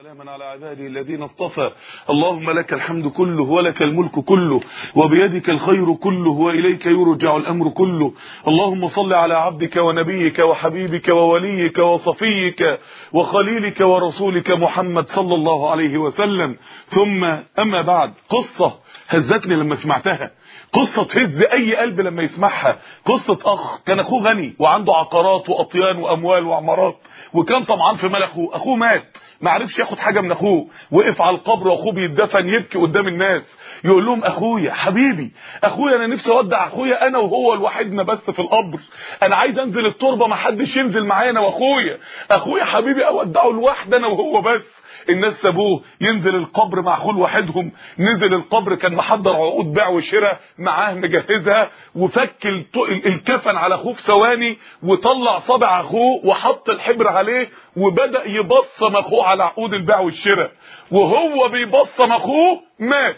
سلاما على عباده الذين اصطفى اللهم لك الحمد كله ولك الملك كله وبيدك الخير كله وإليك يرجع الأمر كله اللهم صل على عبدك ونبيك وحبيبك ووليك وصفيك وخليلك ورسولك محمد صلى الله عليه وسلم ثم أما بعد قصة هزتني لما سمعتها قصة تهز أي قلب لما يسمعها قصة أخ كان أخوه غني وعنده عقارات وأطيان وأموال وعمارات وكان طمعان في مال أخوه أخوه مات ما عرفش ياخد حاجه من اخوه وقف على القبر واخوه بيتدفن يبكي قدام الناس يقول لهم اخويا حبيبي اخويا انا نفسي اودع اخويا انا وهو لوحدنا بس في القبر انا عايز انزل التربه ما حدش ينزل معايا انا واخويا اخويا حبيبي اودعه لوحدي انا وهو بس الناس سابوه ينزل القبر مع اخوه لوحدهم نزل القبر كان محضر عقود بيع وشراء معاه مجهزها وفك الكفن على اخوه في ثواني وطلع صابع اخوه وحط الحبر عليه وبدا يبصم اخوه على عقود البيع والشراء وهو بيبصم اخوه مات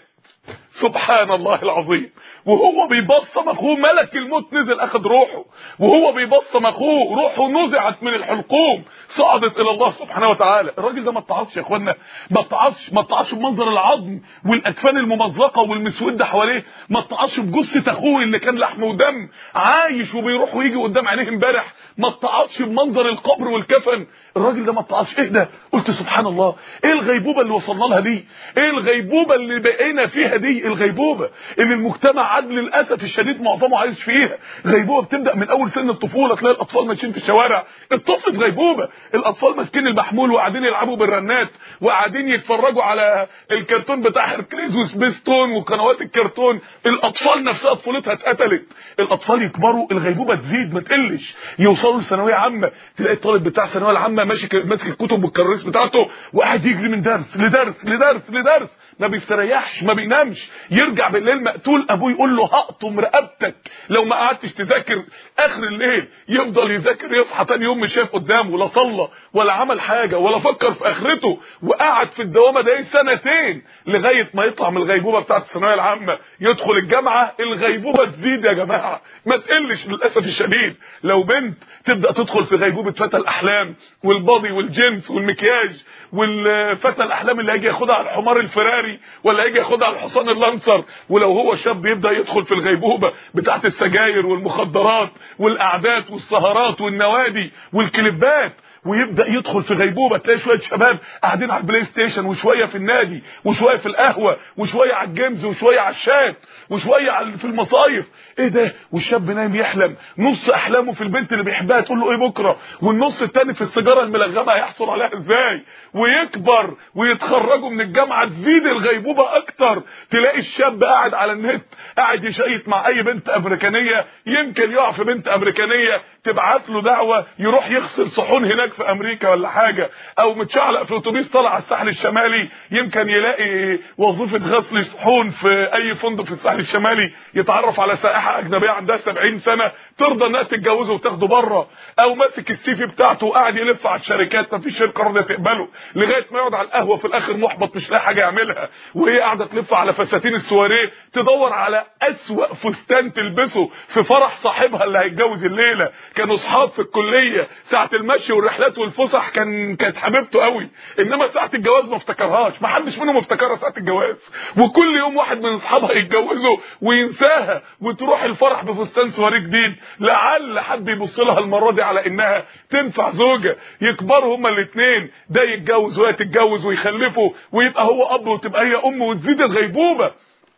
سبحان الله العظيم وهو بيبصم اخوه ملك الموت نزل اخذ روحه وهو بيبصم اخوه روحه نزعت من الحلقوم صعدت الى الله سبحانه وتعالى الراجل ده ما اتعظش يا اخوانا ما اتعظش ما اتعظش بمنظر العظم والاكفان الممزقه والمسوده حواليه ما اتعظش بجثه اخوه اللي كان لحم ودم عايش وبيروح ويجي قدام عينيه امبارح ما اتعظش بمنظر القبر والكفن الراجل ده ما اتعظش ايه ده قلت سبحان الله ايه الغيبوبه اللي وصلنا لها دي ايه الغيبوبه اللي بقينا فيها دي الغيبوبه اللي المجتمع عاد للاسف الشديد معظمه عايش فيها غيبوبه بتبدا من اول سن الطفوله تلاقي الاطفال ماشيين في الشوارع الطفل في غيبوبه الاطفال ماسكين المحمول وقاعدين يلعبوا بالرنات وقاعدين يتفرجوا على الكرتون بتاع هيركليز وسبيستون وقنوات الكرتون الاطفال نفسها طفولتها اتقتلت الاطفال يكبروا الغيبوبه تزيد ما تقلش يوصلوا لثانويه عامه تلاقي الطالب بتاع الثانويه العامه ماشي ماسك الكتب والكراسي بتاعته وقاعد يجري من درس لدرس لدرس لدرس ما بيستريحش ما بينامش يرجع بالليل مقتول ابوه يقول له هقطم رقبتك لو ما قعدتش تذاكر اخر الليل يفضل يذاكر يصحى تاني يوم مش شايف قدامه لا صلى ولا عمل حاجه ولا فكر في اخرته وقعد في الدوامه ده سنتين لغايه ما يطلع من الغيبوبه بتاعه الثانويه العامه يدخل الجامعه الغيبوبه تزيد يا جماعه ما تقلش للاسف الشديد لو بنت تبدا تدخل في غيبوبه فتى الاحلام والبادي والجنس والمكياج والفتى الاحلام اللي هيجي ياخدها على الحمار الفراري ولا هيجي ياخدها على الحصان اللانسر ولو هو شاب يبدا يدخل في الغيبوبه بتاعه السجاير والمخدرات والقعدات والسهرات والنوادي والكليبات ويبدا يدخل في غيبوبه تلاقي شويه شباب قاعدين على البلاي ستيشن وشويه في النادي وشويه في القهوه وشويه على الجيمز وشويه على الشات وشويه على في المصايف ايه ده والشاب نايم يحلم نص احلامه في البنت اللي بيحبها تقول له ايه بكره والنص التاني في السيجاره الملغمه هيحصل عليها ازاي ويكبر ويتخرجوا من الجامعه تزيد الغيبوبه اكتر تلاقي الشاب قاعد على النت قاعد يشيط مع اي بنت امريكانيه يمكن يقع في بنت امريكانيه تبعت له دعوه يروح يغسل صحون هناك في امريكا ولا حاجه او متشعلق في اتوبيس طالع على الساحل الشمالي يمكن يلاقي وظيفه غسل صحون في اي فندق في الساحل الشمالي يتعرف على سائحه اجنبيه عندها 70 سنه ترضى انها تتجوزه وتاخده بره او ماسك السي في بتاعته وقاعد يلف على الشركات مفيش شركه راضيه تقبله لغايه ما يقعد على القهوه في الاخر محبط مش لاقي حاجه يعملها وهي قاعده تلف على فساتين السواريه تدور على اسوا فستان تلبسه في فرح صاحبها اللي هيتجوز الليله كانوا اصحاب في الكليه ساعه المشي والرحلات والفسح كان كانت حبيبته قوي انما ساعه الجواز ما افتكرهاش ما حدش منهم افتكرها ساعه الجواز وكل يوم واحد من اصحابها يتجوزوا وينساها وتروح الفرح بفستان سواري جديد لعل حد يبص لها المره دي على انها تنفع زوجه يكبروا هما الاثنين ده يتجوز وهي تتجوز ويخلفوا ويبقى هو اب وتبقى هي ام وتزيد الغيبوبه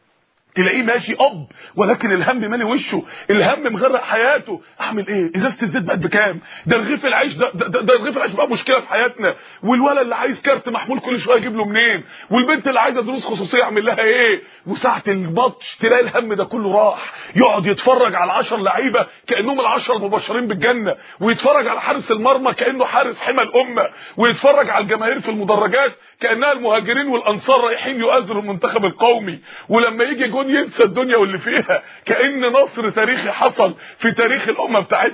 تلاقيه ماشي اب ولكن الهم مالي وشه الهم مغرق حياته اعمل ايه ازازه الزيت بقت بكام ده رغيف العيش ده ده, ده, ده رغيف العيش بقى مشكله في حياتنا والولد اللي عايز كارت محمول كل شويه اجيب له منين والبنت اللي عايزه دروس خصوصيه اعمل لها ايه وساعه الماتش تلاقي الهم ده كله راح يقعد يتفرج على 10 لعيبه كانهم العشرة المبشرين بالجنه ويتفرج على حارس المرمى كانه حارس حمى الامه ويتفرج على الجماهير في المدرجات كانها المهاجرين والانصار رايحين يؤازروا المنتخب القومي ولما يجي جون ينسى الدنيا واللي فيها كأن نصر تاريخي حصل في تاريخ الأمة بتاعتنا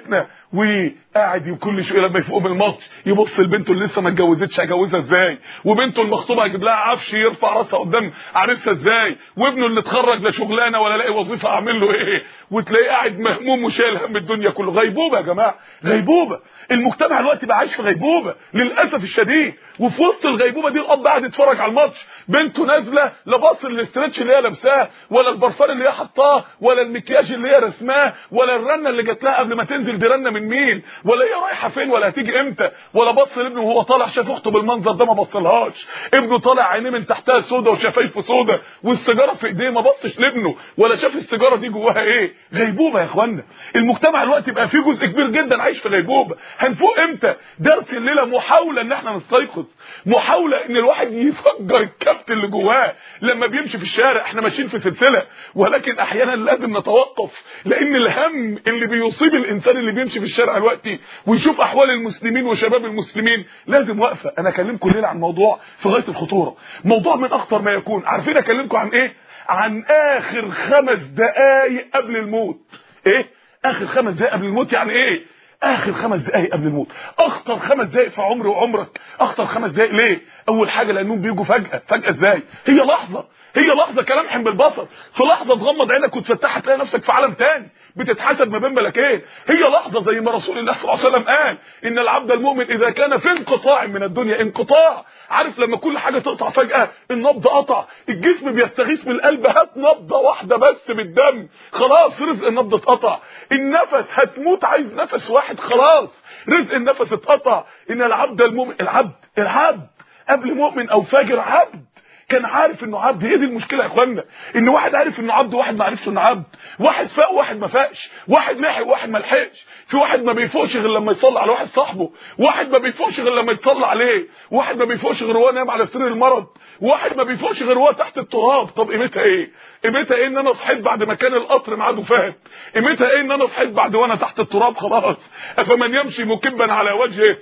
وقاعد كل شويه لما يفوق من الماتش يبص لبنته اللي لسه ما اتجوزتش هجوزها ازاي وبنته المخطوبه هجيب لها عفش يرفع راسها قدام عريسها ازاي وابنه اللي اتخرج لا شغلانه ولا لاقي وظيفه اعمل له ايه وتلاقيه قاعد مهموم وشايل هم الدنيا كله غيبوبه يا جماعه غيبوبه المجتمع دلوقتي بقى عايش في غيبوبه للاسف الشديد وفي وسط الغيبوبه دي الاب قاعد يتفرج على الماتش بنته نازله لا باص الاسترتش اللي هي لابساه ولا البرفان اللي هي حطاه ولا المكياج اللي هي رسماه ولا الرنه اللي جات لها قبل ما تنزل دي رنه من مين ولا هي رايحه فين ولا هتيجي امتى ولا بص لابنه وهو طالع شاف اخته بالمنظر ده ما بصلهاش ابنه طالع عينيه من تحتها سودا وشفايفه سودا والسيجاره في ايديه ما بصش لابنه ولا شاف السيجاره دي جواها ايه غيبوبه يا اخوانا المجتمع دلوقتي بقى فيه جزء كبير جدا عايش في غيبوبه هنفوق امتى درس الليله محاوله ان احنا نستيقظ محاوله ان الواحد يفجر الكبت اللي جواه لما بيمشي في الشارع احنا ماشيين في سلسله ولكن احيانا لازم نتوقف لان الهم اللي بيصيب الانسان اللي بيمشي في الشارع دلوقتي ويشوف احوال المسلمين وشباب المسلمين لازم وقفه انا اكلمكم الليله عن موضوع في غايه الخطوره موضوع من اخطر ما يكون عارفين اكلمكم عن ايه عن اخر خمس دقائق قبل الموت ايه اخر خمس دقائق قبل الموت يعني ايه اخر خمس دقائق قبل الموت اخطر خمس دقائق في عمري وعمرك اخطر خمس دقائق ليه اول حاجه لانهم بيجوا فجاه فجاه ازاي هي لحظه هي لحظه كلمح بالبصر في لحظه تغمض عينك وتفتحها تلاقي نفسك في عالم تاني بتتحسب ما بين ملكين هي لحظه زي ما رسول الله صلى الله عليه وسلم قال ان العبد المؤمن اذا كان في انقطاع من الدنيا انقطاع عارف لما كل حاجه تقطع فجاه النبض قطع الجسم بيستغيث من القلب هات نبضه واحده بس بالدم خلاص رزق النبض اتقطع النفس هتموت عايز نفس واحد خلاص رزق النفس اتقطع ان العبد المؤمن العبد العبد قبل مؤمن او فاجر عبد كان عارف انه عبد هي دي المشكله يا اخوانا ان واحد عارف انه عبد وواحد ما عرفش انه عبد واحد فاق وواحد ما فاقش واحد لحق وواحد ما لحقش في واحد ما بيفوقش غير لما يصلي على واحد صاحبه واحد ما بيفوقش غير لما يتصلى عليه واحد ما بيفوقش غير وهو نايم على سرير المرض واحد ما بيفوقش غير وهو تحت التراب طب قيمتها ايه قيمتها ايه ان انا صحيت بعد ما كان القطر ميعاده فات قيمتها ايه ان انا صحيت بعد وانا تحت التراب خلاص افمن يمشي مكبا على وجهه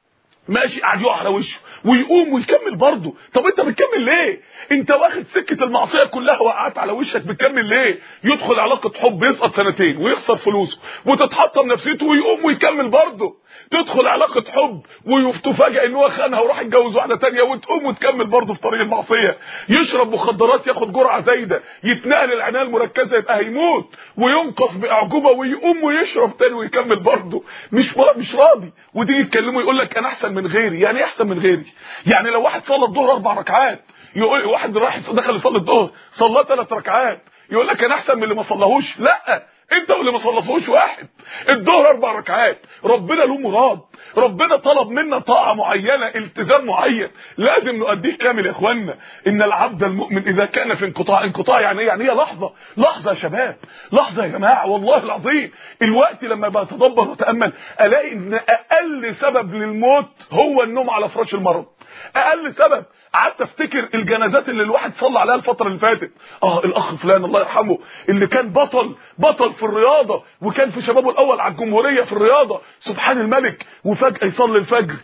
ماشي قاعد يقع على وشه ويقوم ويكمل برضه طب انت بتكمل ليه انت واخد سكه المعصيه كلها وقعت على وشك بتكمل ليه يدخل علاقه حب يسقط سنتين ويخسر فلوسه وتتحطم نفسيته ويقوم ويكمل برضه تدخل علاقه حب وتفاجئ ان هو خانها وراح يتجوز واحده تانية وتقوم وتكمل برضه في طريق المعصيه يشرب مخدرات ياخد جرعه زايده يتنقل العنايه المركزه يبقى هيموت وينقص باعجوبه ويقوم ويشرب تاني ويكمل برضه مش مش راضي وتيجي تكلمه يقول لك انا احسن من غيري يعني ايه احسن من غيري يعني لو واحد صلى الظهر اربع ركعات يقول واحد راح دخل يصلي الظهر صلى ثلاث ركعات يقول لك انا احسن من اللي ما صلاهوش لا انت واللي ما صليتوش واحد الظهر اربع ركعات ربنا له مراد ربنا طلب منا طاعه معينه التزام معين لازم نؤديه كامل يا اخوانا ان العبد المؤمن اذا كان في انقطاع انقطاع يعني ايه يعني هي لحظه لحظه يا شباب لحظه يا جماعه والله العظيم الوقت لما بتدبر وتامل الاقي ان اقل سبب للموت هو النوم على فراش المرض اقل سبب قعدت افتكر الجنازات اللي الواحد صلى عليها الفتره اللي فاتت اه الاخ فلان الله يرحمه اللي كان بطل بطل في الرياضه وكان في شبابه الاول على الجمهوريه في الرياضه سبحان الملك وفجاه يصلي الفجر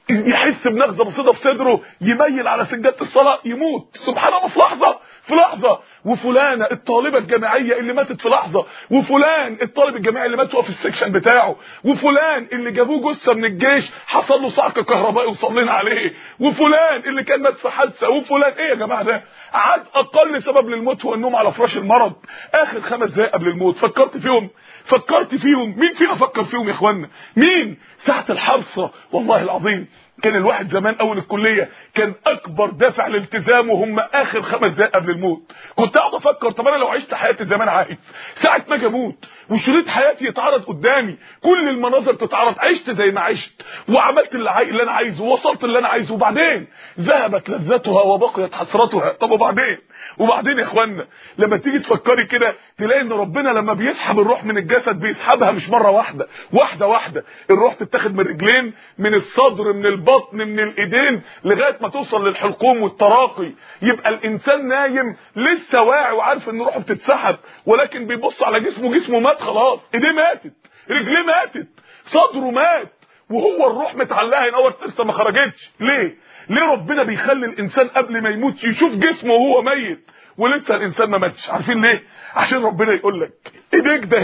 يحس بنغزه بسيطه في صدره يميل على سجاده الصلاه يموت سبحان الله في لحظه في لحظه وفلانه الطالبه الجامعيه اللي ماتت في لحظه وفلان الطالب الجامعي اللي مات في السكشن بتاعه وفلان اللي جابوه جثه من الجيش حصل له صعق كهربائي وصلينا عليه وفلان اللي كان مات في حادثه وفلان ايه يا جماعه ده عاد اقل سبب للموت هو النوم على فراش المرض اخر خمس دقايق قبل الموت فكرت فيهم فكرت فيهم مين فينا فكر فيهم يا اخوانا مين ساعه الحرصه والله العظيم كان الواحد زمان اول الكليه كان اكبر دافع لالتزامه هم اخر خمس دقايق قبل الموت كنت اقعد افكر طب انا لو عشت حياتي زي ما انا عايز ساعه ما اجي اموت وشريط حياتي يتعرض قدامي كل المناظر تتعرض عشت زي ما عشت وعملت اللي, عاي... اللي انا عايزه ووصلت اللي انا عايزه وبعدين ذهبت لذتها وبقيت حسرتها طب وبعدين وبعدين يا اخوانا لما تيجي تفكري كده تلاقي ان ربنا لما بيسحب الروح من الجسد بيسحبها مش مره واحده واحده واحده الروح تتاخد من الرجلين من الصدر من البطن من الايدين لغايه ما توصل للحلقوم والتراقي يبقى الانسان نايم لسه واعي وعارف ان روحه بتتسحب ولكن بيبص على جسمه جسمه مات خلاص ايديه ماتت رجليه ماتت صدره مات وهو الروح متعلقه هنا لسه ما خرجتش ليه ليه ربنا بيخلي الانسان قبل ما يموت يشوف جسمه وهو ميت ولسه الانسان ما ماتش عارفين ليه عشان ربنا يقول لك ايديك ده اهي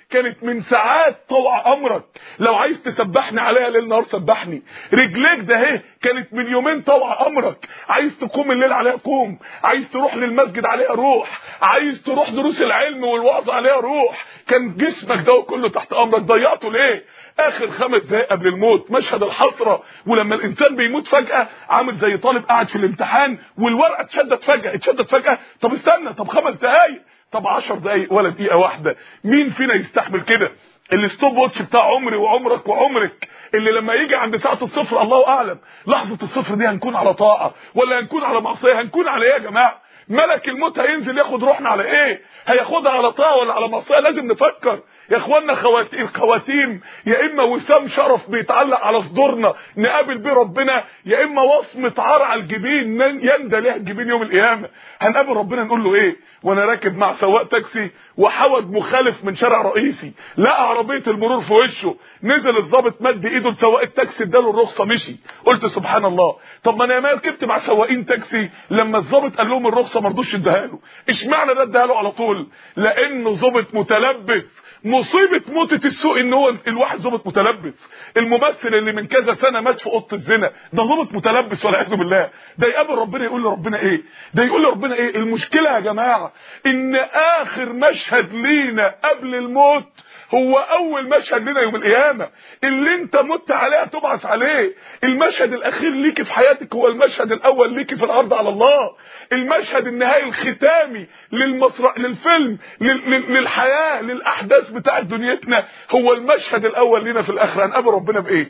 كانت من ساعات طوع امرك لو عايز تسبحني عليها ليل نهار سبحني رجليك ده اهي كانت من يومين طوع امرك عايز تقوم الليل عليها قوم عايز تروح للمسجد عليها روح عايز تروح دروس العلم والوعظ عليها روح كان جسمك ده كله تحت امرك ضيعته ليه اخر خمس دقايق قبل الموت مشهد الحسره ولما الانسان بيموت فجاه عامل زي طالب قاعد في الامتحان والورقه اتشدت فجاه اتشدت فجاه طب استنى طب خمس دقايق طب 10 دقايق ولا دقيقه واحده مين فينا يستحمل كده الستوب واتش بتاع عمري وعمرك وعمرك اللي لما يجي عند ساعه الصفر الله اعلم لحظه الصفر دي هنكون على طاعه ولا هنكون على معصيه هنكون على ايه يا جماعه ملك الموت هينزل ياخد روحنا على ايه هياخدها على طاعه ولا على معصيه لازم نفكر يا اخوانا خواتيم الخواتيم يا اما وسام شرف بيتعلق على صدورنا نقابل بيه ربنا يا اما وصمه عار على الجبين يندى ليها الجبين يوم القيامه هنقابل ربنا نقول له ايه وانا راكب مع سواق تاكسي وحود مخالف من شارع رئيسي لقى عربيه المرور في وشه نزل الضابط مد ايده لسواق التاكسي اداله الرخصه مشي قلت سبحان الله طب ما انا ما ركبت مع سواقين تاكسي لما الضابط قال لهم الرخصه ما رضوش اداها له اشمعنى ده اداها له على طول لانه ضابط متلبس مصيبه موتة السوق ان هو الواحد ضابط متلبس الممثل اللي من كذا سنه مات في اوضه الزنا ده ضابط متلبس والعياذ بالله ده يقابل ربنا يقول لربنا ايه ده يقول لربنا ايه المشكله يا جماعه ان اخر مشهد لينا قبل الموت هو اول مشهد لنا يوم القيامه اللي انت مت عليه هتبعث عليه المشهد الاخير ليكي في حياتك هو المشهد الاول ليكي في الارض على الله المشهد النهائي الختامي للمسرح للفيلم لل... لل... للحياه للاحداث بتاعه دنيتنا هو المشهد الاول لنا في الاخره هنقابل ربنا بايه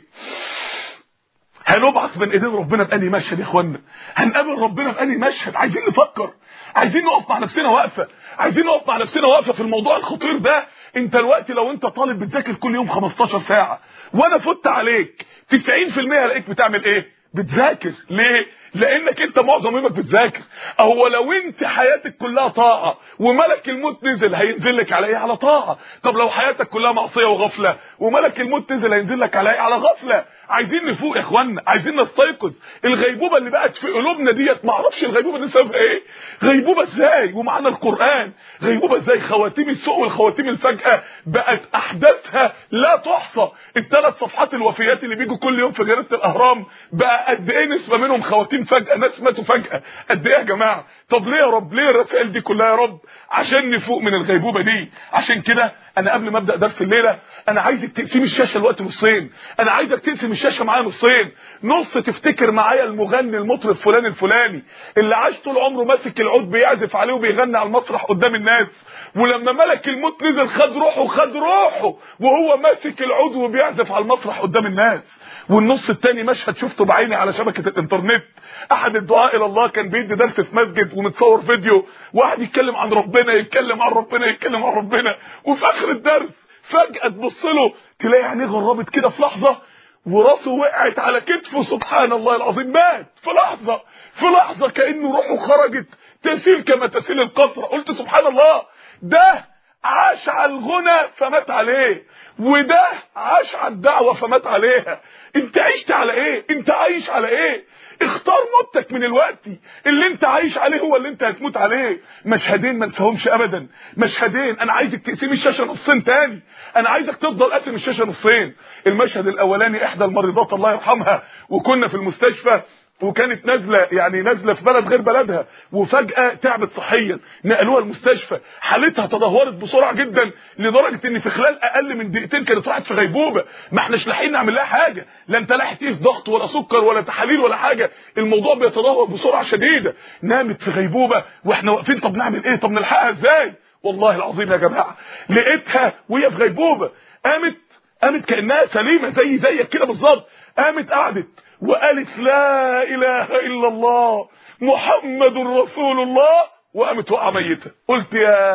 هنبعث من ايدين ربنا بأني مشهد يا اخوانا هنقابل ربنا بأني مشهد عايزين نفكر عايزين نقف مع نفسنا وقفه عايزين نقف مع نفسنا وقفه في الموضوع الخطير ده انت الوقت لو انت طالب بتذاكر كل يوم 15 ساعه وانا فت عليك 90% الاقيك بتعمل ايه بتذاكر ليه لانك انت معظم يومك بتذاكر هو لو انت حياتك كلها طاعه وملك الموت نزل هينزل لك على ايه على طاعه طب لو حياتك كلها معصيه وغفله وملك الموت نزل هينزل لك على ايه على غفله عايزين نفوق يا اخوانا عايزين نستيقظ الغيبوبه اللي بقت في قلوبنا ديت ما اعرفش الغيبوبه دي سببها ايه غيبوبه ازاي ومعانا القران غيبوبه ازاي خواتيم السوء والخواتيم الفجاه بقت احداثها لا تحصى الثلاث صفحات الوفيات اللي بيجوا كل يوم في جريده الاهرام بقى قد ايه نسبه منهم خواتيم فجاه ناس ماتوا فجاه قد ايه يا جماعه طب ليه يا رب ليه الرسائل دي كلها يا رب عشان نفوق من الغيبوبه دي عشان كده انا قبل ما ابدا درس الليله انا عايزك تقسم الشاشه الوقت نصين انا عايزك تقسم الشاشه معايا نصين نص تفتكر معايا المغني المطرب فلان الفلاني اللي عاش طول عمره ماسك العود بيعزف عليه وبيغني على المسرح قدام الناس ولما ملك الموت نزل خد روحه خد روحه وهو ماسك العود وبيعزف على المسرح قدام الناس والنص التاني مشهد شفته بعيني على شبكه الانترنت احد الدعاء الى الله كان بيدي درس في مسجد ومتصور فيديو واحد يتكلم عن ربنا يتكلم عن ربنا يتكلم عن ربنا وفي اخر الدرس فجاه تبص له تلاقي عينيه غربت كده في لحظه وراسه وقعت على كتفه سبحان الله العظيم مات في لحظه في لحظه كانه روحه خرجت تسيل كما تسيل القطره قلت سبحان الله ده عاش على الغنى فمات عليه وده عاش على الدعوه فمات عليها انت عشت على ايه انت عايش على ايه اختار موتك من الوقت اللي انت عايش عليه هو اللي انت هتموت عليه مشهدين ما نساهمش ابدا مشهدين انا عايزك تقسم الشاشه نصين تاني انا عايزك تفضل قاسم الشاشه نصين المشهد الاولاني احدى المريضات الله يرحمها وكنا في المستشفى وكانت نازله يعني نازله في بلد غير بلدها وفجاه تعبت صحيا نقلوها المستشفى حالتها تدهورت بسرعه جدا لدرجه ان في خلال اقل من دقيقتين كانت راحت في غيبوبه ما احناش لاحقين نعمل لها حاجه لا انت لاحق تقيس ضغط ولا سكر ولا تحاليل ولا حاجه الموضوع بيتدهور بسرعه شديده نامت في غيبوبه واحنا واقفين طب نعمل ايه طب نلحقها ازاي والله العظيم يا جماعه لقيتها وهي في غيبوبه قامت قامت كانها سليمه زي زيك كده بالظبط قامت قعدت وقالت لا اله الا الله محمد رسول الله وقامت وقع ميته قلت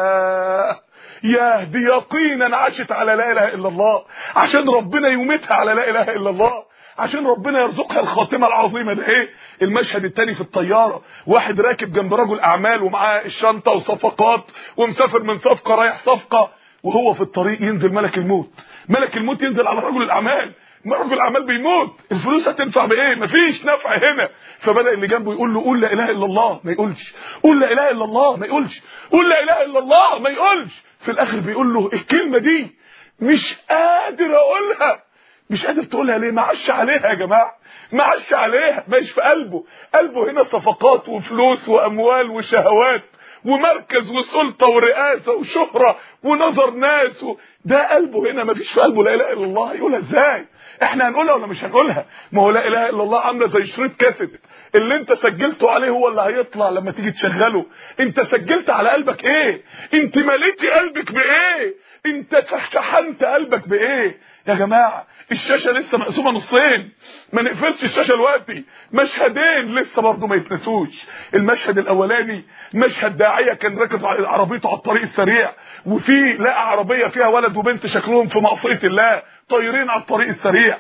يا يا دي يقينا عاشت على لا اله الا الله عشان ربنا يميتها على لا اله الا الله عشان ربنا يرزقها الخاتمه العظيمه ده ايه المشهد التاني في الطياره واحد راكب جنب رجل اعمال ومعاه الشنطه وصفقات ومسافر من صفقه رايح صفقه وهو في الطريق ينزل ملك الموت ملك الموت ينزل على رجل الاعمال رجل الاعمال بيموت الفلوس هتنفع بايه مفيش نفع هنا فبدا اللي جنبه يقول له قول لا اله الا الله ما يقولش قول لا اله الا الله ما يقولش قول لا اله الا الله ما يقولش في الاخر بيقول له الكلمه دي مش قادر اقولها مش قادر تقولها ليه معش عليها يا جماعه معش عليها مش في قلبه قلبه هنا صفقات وفلوس واموال وشهوات ومركز وسلطه ورئاسه وشهره ونظر ناس و... ده قلبه هنا ما فيش في قلبه لا اله الا الله يقولها ازاي احنا هنقولها ولا مش هنقولها ما هو لا اله الا الله عامله زي شريط كاسيت اللي انت سجلته عليه هو اللي هيطلع لما تيجي تشغله انت سجلت على قلبك ايه انت مليتي قلبك بايه انت شحنت قلبك بايه يا جماعه الشاشه لسه مقسومه نصين ما نقفلش الشاشه دلوقتي مشهدين لسه برضه ما يتنسوش المشهد الاولاني مشهد داعيه كان راكب عربيته على الطريق السريع وفي لقى عربيه فيها ولد وبنت شكلهم في معصيه الله طايرين على الطريق السريع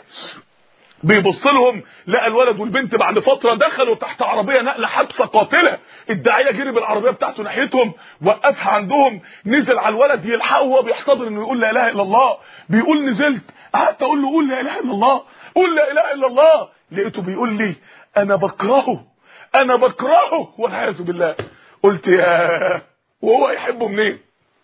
بيبص لهم لقى الولد والبنت بعد فتره دخلوا تحت عربيه نقله حادثه قاتله الداعيه جري بالعربيه بتاعته ناحيتهم وقفها عندهم نزل على الولد يلحقه وهو بيحتضر انه يقول لا اله الا الله بيقول نزلت قعدت اقول له قول لا اله الا الله قول لا اله الا الله لقيته بيقول لي انا بكرهه انا بكرهه والعياذ بالله قلت يا وهو هيحبه منين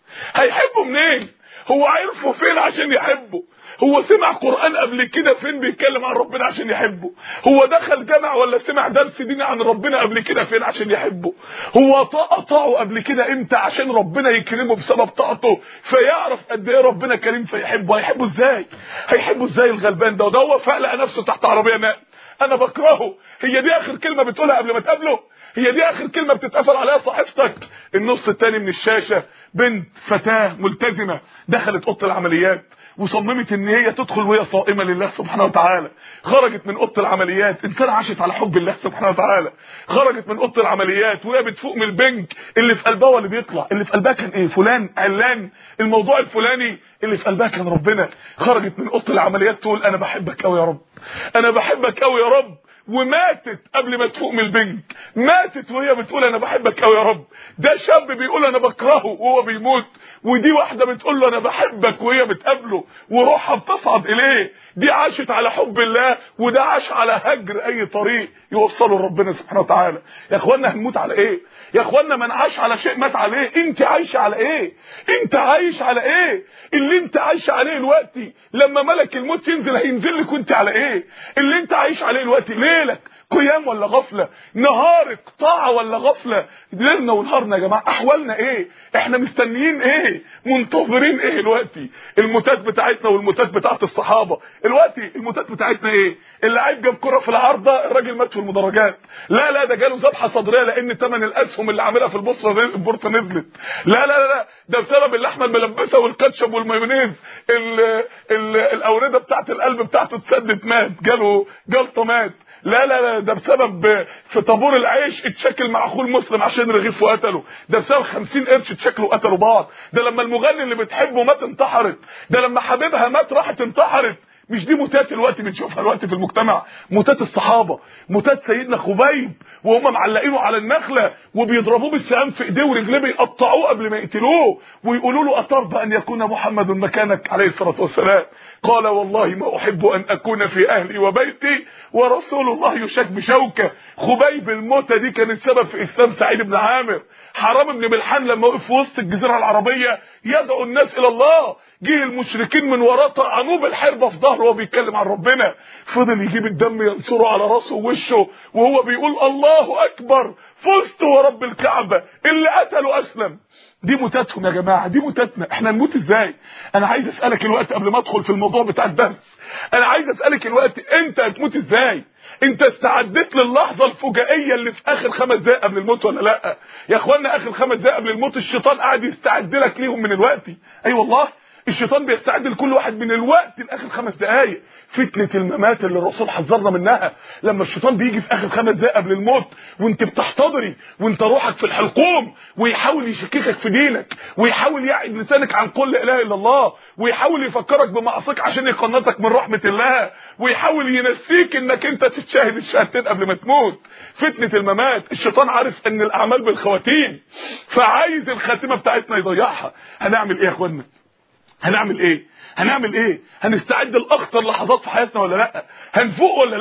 هيحبه منين هو عرفه فين عشان يحبه هو سمع قرآن قبل كده فين بيتكلم عن ربنا عشان يحبه هو دخل جامع ولا سمع درس ديني عن ربنا قبل كده فين عشان يحبه هو طاعه قبل كده امتى عشان ربنا يكرمه بسبب طاعته فيعرف قد ايه ربنا كريم فيحبه هيحبه ازاي هيحبه ازاي الغلبان ده وده هو فقلق نفسه تحت عربيه نقل انا بكرهه هي دي اخر كلمه بتقولها قبل ما تقابله هي دي اخر كلمه بتتقفل عليها صحيفتك النص التاني من الشاشه بنت فتاه ملتزمه دخلت اوضه العمليات وصممت ان هي تدخل وهي صائمه لله سبحانه وتعالى خرجت من اوضه العمليات انسان عاشت على حب الله سبحانه وتعالى خرجت من اوضه العمليات وهي بتفوق من البنك اللي في قلبها واللي بيطلع اللي في قلبها كان ايه فلان علان الموضوع الفلاني اللي في قلبها كان ربنا خرجت من اوضه العمليات تقول انا بحبك قوي يا رب انا بحبك قوي يا رب وماتت قبل ما تفوق من البنك ماتت وهي بتقول انا بحبك قوي يا رب ده شاب بيقول انا بكرهه وهو بيموت ودي واحده بتقول له انا بحبك وهي بتقابله وروحها بتصعد اليه دي عاشت على حب الله وده عاش على هجر اي طريق يوصله لربنا سبحانه وتعالى يا اخوانا هنموت على ايه يا اخوانا من عاش على شيء مات عليه انت عايش على ايه انت عايش على ايه اللي انت عايش عليه دلوقتي لما ملك الموت ينزل هينزل لك وانت على ايه اللي انت عايش عليه دلوقتي ليلك قيام ولا غفله نهارك طاعه ولا غفله ليلنا ونهارنا يا جماعه احوالنا ايه احنا مستنيين ايه منتظرين ايه دلوقتي الموتات بتاعتنا والموتات بتاعت الصحابه دلوقتي الموتات بتاعتنا ايه اللعيب جاب كره في العارضه الراجل مات في المدرجات لا لا ده جاله ذبحه صدريه لان ثمن الاسهم اللي عاملها في البورصه البورصه نزلت لا لا لا ده بسبب اللحمه الملبسه والكاتشب والمايونيز ال ال الاورده بتاعت القلب بتاعته اتسدت مات جاله جلطه مات لا لا لا ده بسبب في طابور العيش اتشكل مع اخوه المسلم عشان رغيف وقتله ده بسبب 50 قرش اتشكلوا وقتلوا بعض ده لما المغني اللي بتحبه مات انتحرت ده لما حبيبها مات راحت انتحرت مش دي موتات الوقت بنشوفها الوقت في المجتمع موتات الصحابه موتات سيدنا خبيب وهم معلقينه على النخله وبيضربوه بالسهام في ايديه ورجليه بيقطعوه قبل ما يقتلوه ويقولوا له اترضى ان يكون محمد مكانك عليه الصلاه والسلام قال والله ما احب ان اكون في اهلي وبيتي ورسول الله يشك بشوكه خبيب الموتة دي كانت سبب في اسلام سعيد بن عامر حرام بن ملحان لما وقف في وسط الجزيره العربيه يدعو الناس الى الله جه المشركين من وراه طعنوه بالحربه في ظهره وهو بيتكلم عن ربنا فضل يجيب الدم ينصره على راسه ووشه وهو بيقول الله اكبر فزت ورب الكعبه اللي قتله اسلم دي موتاتهم يا جماعه دي موتاتنا احنا نموت ازاي انا عايز اسالك الوقت قبل ما ادخل في الموضوع بتاع الدرس انا عايز اسالك الوقت انت هتموت ازاي انت استعدت للحظه الفجائيه اللي في اخر خمس دقائق قبل الموت ولا لا يا اخوانا اخر خمس دقائق قبل الموت الشيطان قاعد يستعد لك ليهم من الوقت اي أيوة والله الشيطان بيستعد لكل واحد من الوقت لاخر خمس دقائق فتنه الممات اللي الرسول حذرنا منها لما الشيطان بيجي في اخر خمس دقائق قبل الموت وانت بتحتضري وانت روحك في الحلقوم ويحاول يشككك في دينك ويحاول يعد لسانك عن قول لا اله الا الله ويحاول يفكرك بمعصيك عشان يقنطك من رحمه الله ويحاول ينسيك انك انت تتشاهد الشهادتين قبل ما تموت فتنه الممات الشيطان عارف ان الاعمال بالخواتيم فعايز الخاتمه بتاعتنا يضيعها هنعمل ايه يا اخوانا هنعمل ايه هنعمل ايه هنستعد لاخطر لحظات في حياتنا ولا لا هنفوق ولا لا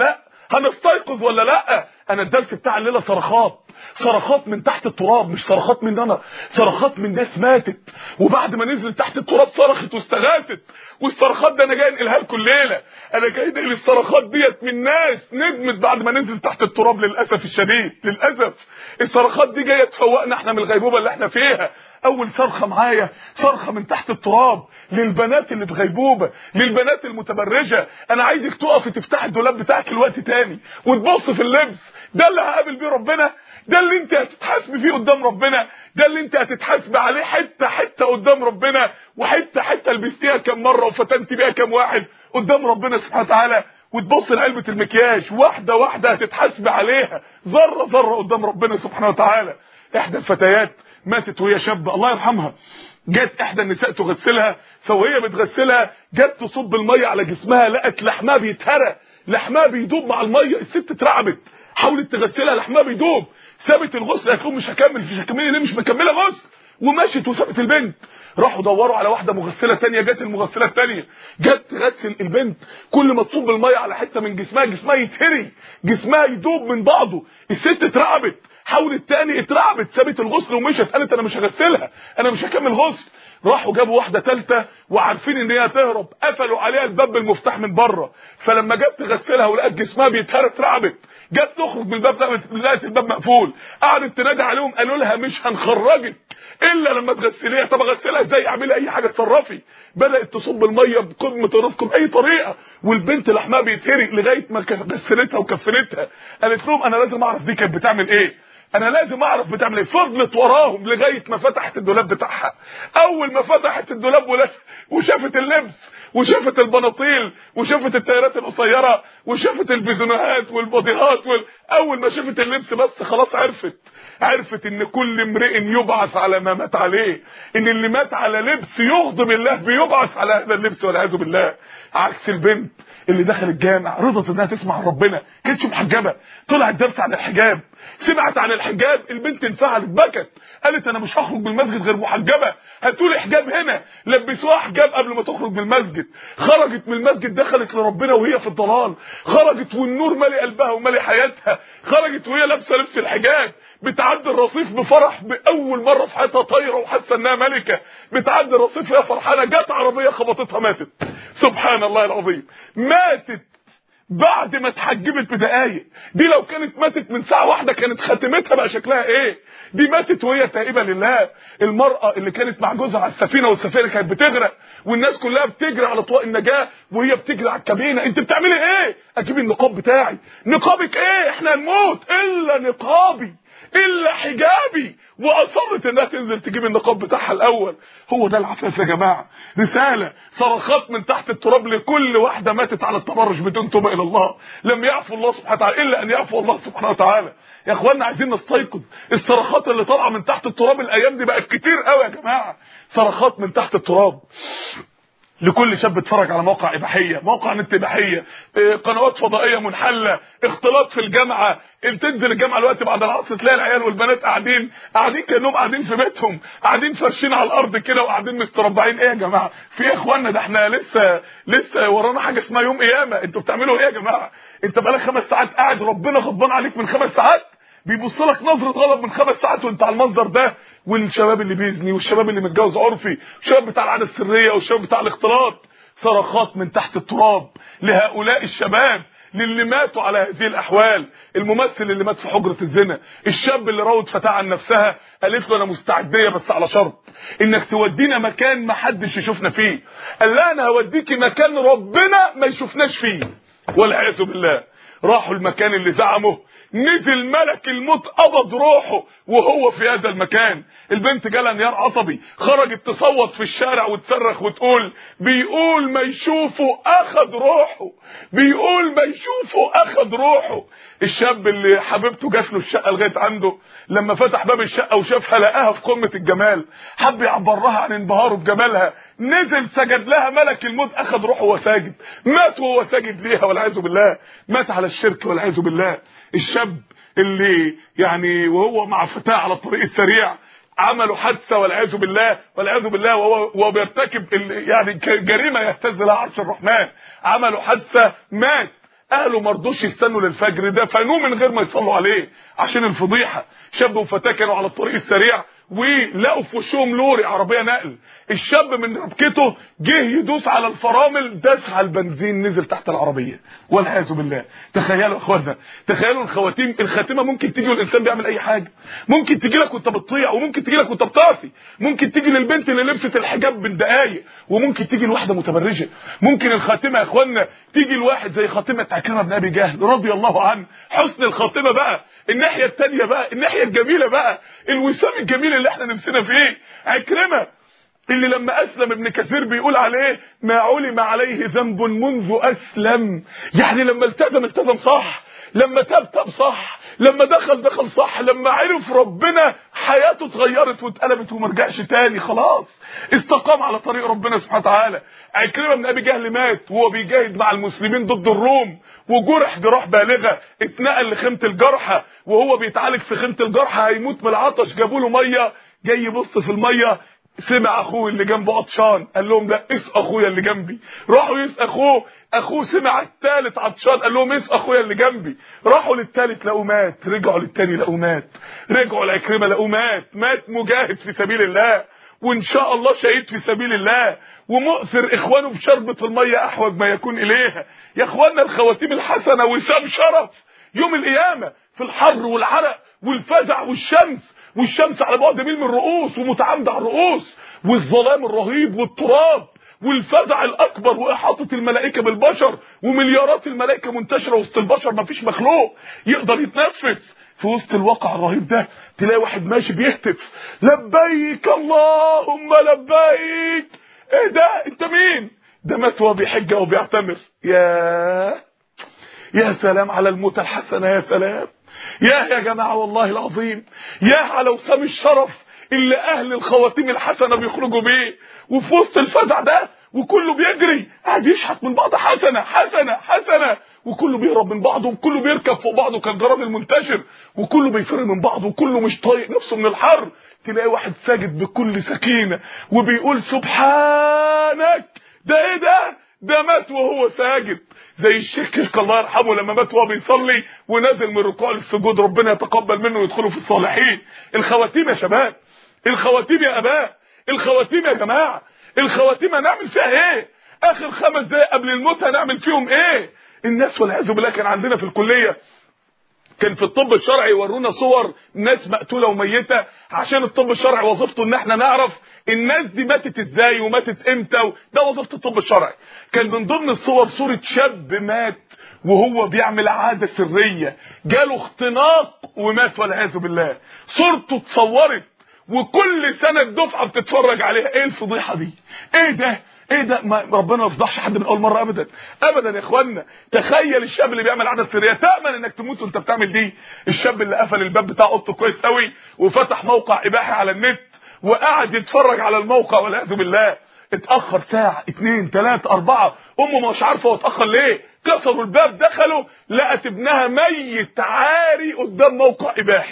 هنستيقظ ولا لا انا الدرس بتاع الليله صرخات صرخات من تحت التراب مش صرخات من انا صرخات من ناس ماتت وبعد ما نزلت تحت التراب صرخت واستغاثت والصرخات ده انا جاي انقلها لكم الليله انا جاي انقل الصرخات ديت من ناس ندمت بعد ما نزلت تحت التراب للاسف الشديد للاسف الصرخات دي جايه تفوقنا احنا من الغيبوبه اللي احنا فيها اول صرخه معايا صرخه من تحت التراب للبنات اللي في غيبوبه للبنات المتبرجه انا عايزك تقفي تفتحي الدولاب بتاعك الوقت تاني وتبص في اللبس ده اللي هقابل بيه ربنا ده اللي انت هتتحاسبي فيه قدام ربنا ده اللي انت هتتحاسبي عليه حته حته قدام ربنا وحته حته لبستيها كام مره وفتنتي بيها كام واحد قدام ربنا سبحانه وتعالى وتبص لعلبه المكياج واحده واحده هتتحاسبي عليها ذره ذره قدام ربنا سبحانه وتعالى احدى الفتيات ماتت وهي شابه الله يرحمها جت احدى النساء تغسلها فوهي بتغسلها جت تصب الميه على جسمها لقت لحمها بيتهرى لحمها بيدوب مع الميه الست اترعبت حاولت تغسلها لحمها بيدوب سابت الغسل قالت لهم مش هكمل مش هكملي ليه مش مكمله غسل ومشت وسابت البنت راحوا دوروا على واحده مغسله تانية جت المغسله التانية جت تغسل البنت كل ما تصب الميه على حته من جسمها جسمها يتهري جسمها يدوب من بعضه الست اترعبت حاولت تاني اترعبت سابت الغسل ومشت قالت انا مش هغسلها انا مش هكمل غسل راحوا جابوا واحده ثالثه وعارفين ان هي هتهرب قفلوا عليها الباب بالمفتاح من بره فلما جت تغسلها ولقت جسمها بيتهرى اترعبت جت تخرج من الباب لقت الباب مقفول قعدت تنادي عليهم قالوا لها مش هنخرجك الا لما تغسليها طب اغسلها ازاي اعملي اي حاجه تصرفي بدات تصب الميه بقمه الرفق باي طريقه والبنت لحمها بيتهري لغايه ما غسلتها وكفنتها قالت لهم انا لازم اعرف دي كانت بتعمل ايه انا لازم اعرف بتعمل ايه فضلت وراهم لغايه ما فتحت الدولاب بتاعها اول ما فتحت الدولاب وشافت اللبس وشافت البناطيل وشافت التايرات القصيره وشافت البيزونات والبوديهات وال... اول ما شافت اللبس بس خلاص عرفت عرفت ان كل امرئ يبعث على ما مات عليه ان اللي مات على لبس يغضب الله بيبعث على هذا اللبس والعياذ بالله عكس البنت اللي دخل الجامع رضت انها تسمع عن ربنا كانتش محجبه طلعت درس عن الحجاب سمعت عن الحجاب البنت انفعلت بكت قالت انا مش هخرج من المسجد غير محجبه هتقولي حجاب هنا لبسوها حجاب قبل ما تخرج من المسجد خرجت من المسجد دخلت لربنا وهي في الضلال خرجت والنور مالي قلبها ومالي حياتها خرجت وهي لابسه لبس الحجاب بتعدي الرصيف بفرح باول مره في حياتها طايره وحاسه انها ملكه بتعدي الرصيف وهي فرحانه جت عربيه خبطتها ماتت سبحان الله العظيم ماتت بعد ما اتحجبت بدقايق دي لو كانت ماتت من ساعه واحده كانت خاتمتها بقى شكلها ايه دي ماتت وهي تائبه لله المراه اللي كانت مع جوزها على السفينه والسفينه كانت بتغرق والناس كلها بتجري على طواق النجاه وهي بتجري على الكابينه انت بتعملي ايه اجيب النقاب بتاعي نقابك ايه احنا هنموت الا نقابي الا حجابي واصرت انها تنزل تجيب النقاب بتاعها الاول هو ده العفاف يا جماعه رساله صرخات من تحت التراب لكل واحده ماتت على التبرج بدون توبه الى الله لم يعفو الله سبحانه وتعالى الا ان يعفو الله سبحانه وتعالى يا اخوانا عايزين نستيقظ الصرخات اللي طالعه من تحت التراب الايام دي بقت كتير قوي يا جماعه صرخات من تحت التراب لكل شاب اتفرج على موقع اباحيه موقع نت اباحيه قنوات فضائيه منحله اختلاط في الجامعه تنزل الجامعه الوقت بعد العصر تلاقي العيال والبنات قاعدين قاعدين كانهم قاعدين في بيتهم قاعدين فرشين على الارض كده وقاعدين مستربعين ايه يا جماعه في ايه يا اخوانا ده احنا لسه لسه ورانا حاجه اسمها يوم قيامه انتوا بتعملوا ايه يا جماعه انت بقالك خمس ساعات قاعد ربنا غضبان عليك من خمس ساعات بيبص لك نظره غضب من خمس ساعات وانت على المنظر ده والشباب اللي بيزني والشباب اللي متجوز عرفي والشباب بتاع العاده السريه والشباب بتاع الاختلاط صرخات من تحت التراب لهؤلاء الشباب للي ماتوا على هذه الاحوال الممثل اللي مات في حجره الزنا الشاب اللي راود فتاه عن نفسها قالت له انا مستعديه بس على شرط انك تودينا مكان ما حدش يشوفنا فيه قال لها انا هوديكي مكان ربنا ما يشوفناش فيه والعياذ بالله راحوا المكان اللي زعمه نزل ملك الموت قبض روحه وهو في هذا المكان البنت جالها انهيار عصبي خرجت تصوت في الشارع وتصرخ وتقول بيقول ما يشوفه اخد روحه بيقول ما يشوفه اخد روحه الشاب اللي حبيبته جات له الشقه لغايه عنده لما فتح باب الشقه وشافها لقاها في قمه الجمال حب يعبرها عن انبهاره بجمالها نزل سجد لها ملك الموت اخد روحه وهو ساجد مات وهو ساجد ليها والعياذ بالله مات على الشرك والعياذ بالله الشاب اللي يعني وهو مع فتاه على الطريق السريع عملوا حادثه والعياذ بالله والعياذ بالله وهو وهو بيرتكب يعني جريمه يهتز لها عرش الرحمن عملوا حادثه مات اهله ما رضوش يستنوا للفجر دفنوه من غير ما يصلوا عليه عشان الفضيحه شاب وفتاه كانوا على الطريق السريع ولقوا في وشهم لوري عربيه نقل الشاب من ربكته جه يدوس على الفرامل داس على البنزين نزل تحت العربيه والعياذ بالله تخيلوا يا اخوانا تخيلوا الخواتيم الخاتمه ممكن تيجي والانسان بيعمل اي حاجه ممكن تيجي لك وانت بتطيع وممكن تيجي لك وانت بتعصي ممكن تيجي للبنت اللي لبست الحجاب من دقايق وممكن تيجي لواحده متبرجه ممكن الخاتمه يا اخوانا تيجي لواحد زي خاتمه عكرمه بن ابي جهل رضي الله عنه حسن الخاتمه بقى الناحيه الثانيه بقى الناحيه الجميله بقى الوسام الجميل اللي احنا نفسنا فيه عكرمه اللي لما اسلم ابن كثير بيقول عليه ما علم عليه ذنب منذ اسلم يعني لما التزم التزم صح لما تاب تاب صح لما دخل دخل صح لما عرف ربنا حياته اتغيرت واتقلبت وما رجعش تاني خلاص استقام على طريق ربنا سبحانه وتعالى عكرمه بن ابي جهل مات وهو بيجاهد مع المسلمين ضد الروم وجرح جراح بالغه اتنقل لخيمه الجرحى وهو بيتعالج في خيمه الجرحى هيموت من العطش جابوا له ميه جاي يبص في الميه سمع اخوه اللي جنبه عطشان قال لهم لا اس اخويا اللي جنبي راحوا يس اخوه اخوه سمع الثالث عطشان قال لهم اس اخويا اللي جنبي راحوا للثالث لقوا مات رجعوا للثاني لقوا مات رجعوا لعكرمه لقوا مات مات مجاهد في سبيل الله وان شاء الله شهيد في سبيل الله ومؤثر اخوانه بشربة الميه احوج ما يكون اليها يا اخواننا الخواتيم الحسنه وسام شرف يوم القيامه في الحر والعرق والفزع والشمس والشمس على بعد ميل من الرؤوس ومتعامده على الرؤوس والظلام الرهيب والتراب والفزع الاكبر واحاطه الملائكه بالبشر ومليارات الملائكه منتشره وسط البشر مفيش مخلوق يقدر يتنفس في وسط الواقع الرهيب ده تلاقي واحد ماشي بيهتف لبيك اللهم لبيك ايه ده انت مين ده مات وهو بيحج او بيعتمر يا يا سلام على الموتى الحسنه يا سلام يا يا جماعه والله العظيم يا على وسام الشرف اللي اهل الخواتيم الحسنه بيخرجوا بيه وفي وسط الفزع ده وكله بيجري قاعد يشحت من بعض حسنه حسنه حسنه وكله بيهرب من بعضه وكله بيركب فوق بعضه كالجراد المنتشر وكله بيفر من بعضه وكله مش طايق نفسه من الحر تلاقي واحد ساجد بكل سكينه وبيقول سبحانك ده ايه ده ده مات وهو ساجد زي الشيخ كشك الله يرحمه لما مات وهو بيصلي ونازل من الركوع للسجود ربنا يتقبل منه ويدخله في الصالحين الخواتيم يا شباب الخواتيم يا اباء الخواتيم يا جماعه الخواتيم هنعمل فيها ايه اخر خمس دقايق قبل الموت هنعمل فيهم ايه الناس والعياذ بالله كان عندنا في الكليه كان في الطب الشرعي يورونا صور ناس مقتوله وميته عشان الطب الشرعي وظيفته ان احنا نعرف الناس دي ماتت ازاي وماتت امتى ده وظيفه الطب الشرعي كان من ضمن الصور صوره شاب مات وهو بيعمل عاده سريه جاله اختناق ومات والعياذ بالله صورته اتصورت وكل سنه الدفعه بتتفرج عليها ايه الفضيحه دي ايه ده ايه ده ما ربنا ما يفضحش حد من اول مره ابدا ابدا يا اخوانا تخيل الشاب اللي بيعمل عاده سريه تامن انك تموت وانت بتعمل دي الشاب اللي قفل الباب بتاع اوضته كويس قوي وفتح موقع اباحي على النت وقعد يتفرج على الموقع والعياذ بالله اتاخر ساعه اتنين تلاته اربعه امه مش عارفه هو اتاخر ليه كسروا الباب دخلوا لقت ابنها ميت عاري قدام موقع اباحي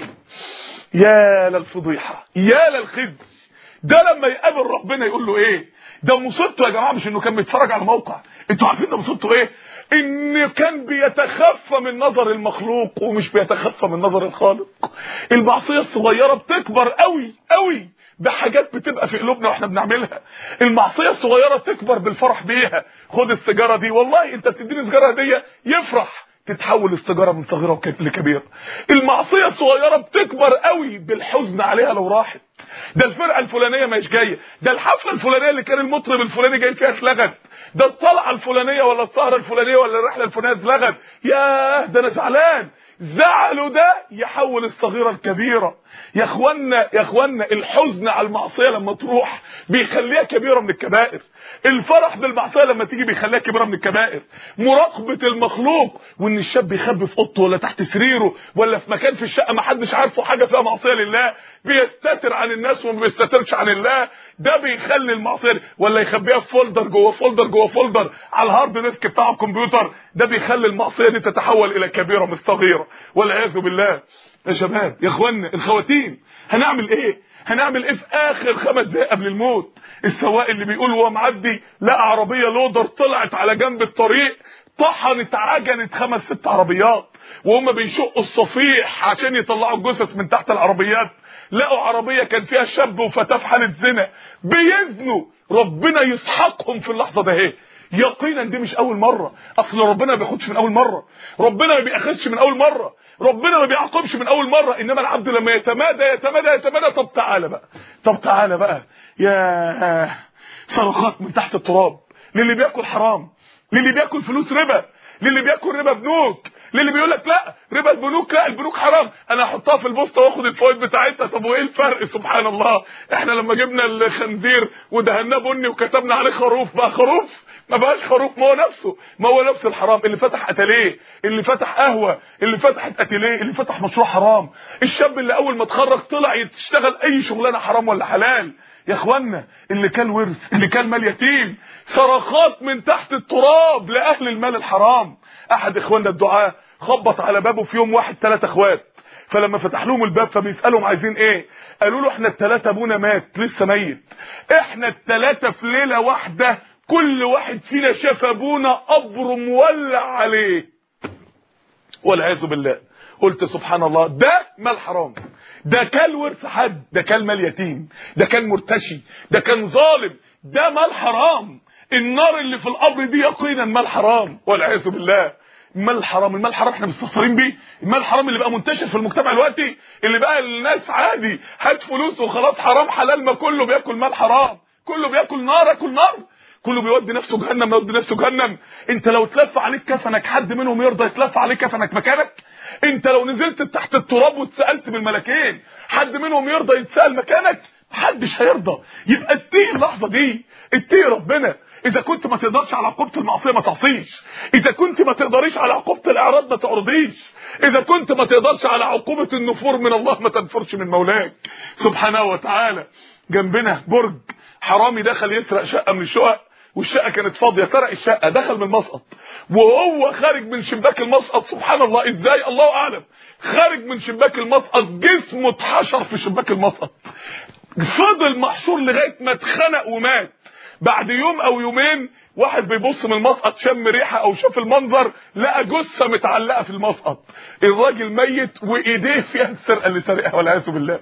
يا للفضيحه يا للخزي ده لما يقابل ربنا يقول له ايه ده مصيبته يا جماعه مش انه كان بيتفرج على موقع انتوا عارفين ده مصيبته ايه ان كان بيتخفى من نظر المخلوق ومش بيتخفى من نظر الخالق المعصيه الصغيره بتكبر قوي قوي بحاجات بتبقى في قلوبنا واحنا بنعملها المعصيه الصغيره تكبر بالفرح بيها خد السيجاره دي والله انت بتديني سيجاره هديه يفرح تتحول السيجاره من صغيره لكبيره المعصيه الصغيره بتكبر قوي بالحزن عليها لو راحت ده الفرقه الفلانيه مش جايه ده الحفله الفلانيه اللي كان المطرب الفلاني جاي فيها اتلغت ده الطلعه الفلانيه ولا السهره الفلانيه ولا الرحله الفلانيه اتلغت ياه ده انا زعلان زعله ده يحول الصغيره الكبيره يا اخوانا يا اخوانا الحزن على المعصيه لما تروح بيخليها كبيره من الكبائر الفرح بالمعصيه لما تيجي بيخليها كبيره من الكبائر مراقبه المخلوق وان الشاب يخبي في اوضته ولا تحت سريره ولا في مكان في الشقه ما حدش عارفه حاجه فيها معصيه لله بيستتر عن الناس وما بيستترش عن الله ده بيخلي المعصيه ولا يخبيها في فولدر جوه فولدر جوه فولدر على الهارد ديسك بتاع الكمبيوتر ده بيخلي المعصيه دي تتحول الى كبيره مش صغيره والعياذ بالله يا شباب يا اخوانا الخواتيم هنعمل ايه هنعمل ايه في اخر خمس دقايق قبل الموت السواق اللي بيقول وهو معدي لقى عربيه لودر طلعت على جنب الطريق طحنت عجنت خمس ست عربيات وهم بيشقوا الصفيح عشان يطلعوا الجثث من تحت العربيات لقوا عربيه كان فيها شاب وفتاه في حاله زنا بيزنوا ربنا يسحقهم في اللحظه ده اهي يقينا دي مش اول مره اصل ربنا ما بياخدش من اول مره ربنا ما بياخدش من اول مره ربنا ما بيعاقبش من اول مره انما العبد لما يتمادى يتمادى يتمادى طب تعالى بقى طب تعالى بقى يا صرخات من تحت التراب للي بياكل حرام للي بياكل فلوس ربا للي بياكل ربا بنوك للي بيقول لك لا ربا البنوك لا البنوك حرام انا احطها في البوسطه واخد الفوائد بتاعتها طب وايه الفرق سبحان الله احنا لما جبنا الخنزير ودهناه بني وكتبنا عليه خروف بقى خروف ما بقاش خروف ما هو نفسه ما هو نفس الحرام اللي فتح اتليه اللي فتح قهوه اللي فتحت اتليه اللي فتح مشروع حرام الشاب اللي اول ما اتخرج طلع يشتغل اي شغلانه حرام ولا حلال يا اخوانا اللي كان ورث اللي كان مال يتيم صرخات من تحت التراب لاهل المال الحرام احد اخواننا الدعاه خبط على بابه في يوم واحد ثلاثة اخوات فلما فتح لهم الباب فبيسالهم عايزين ايه قالوا له احنا الثلاثه ابونا مات لسه ميت احنا الثلاثه في ليله واحده كل واحد فينا شاف ابونا قبره مولع عليه والعياذ بالله قلت سبحان الله ده مال حرام ده كان ورث حد ده كان مال يتيم ده كان مرتشي ده كان ظالم ده مال حرام النار اللي في القبر دي يقينا مال حرام والعياذ بالله المال الحرام المال الحرام احنا مستخسرين بيه المال الحرام اللي بقى منتشر في المجتمع دلوقتي اللي بقى الناس عادي هات فلوس وخلاص حرام حلال ما كله بياكل مال حرام كله بياكل نار اكل نار كله بيودي نفسه جهنم يودي نفسه جهنم انت لو تلف عليك كفنك حد منهم يرضى يتلف عليك كفنك مكانك انت لو نزلت تحت التراب واتسالت بالملكين حد منهم يرضى يتسال مكانك محدش هيرضى يبقى اتقي اللحظه دي اتقي ربنا اذا كنت ما تقدرش على عقوبه المعصيه ما تعصيش اذا كنت ما تقدريش على عقوبه الاعراض ما تعرضيش اذا كنت ما تقدرش على عقوبه النفور من الله ما تنفرش من مولاك سبحانه وتعالى جنبنا برج حرامي دخل يسرق شقه من الشقق والشقه كانت فاضيه سرق الشقه دخل من المسقط وهو خارج من شباك المسقط سبحان الله ازاي الله اعلم خارج من شباك المسقط جسمه اتحشر في شباك المسقط فضل محشور لغايه ما اتخنق ومات بعد يوم او يومين واحد بيبص من المسقط شم ريحه او شاف المنظر لقى جثه متعلقه في المسقط الراجل ميت وايديه فيها السرقه اللي سرقها والعياذ بالله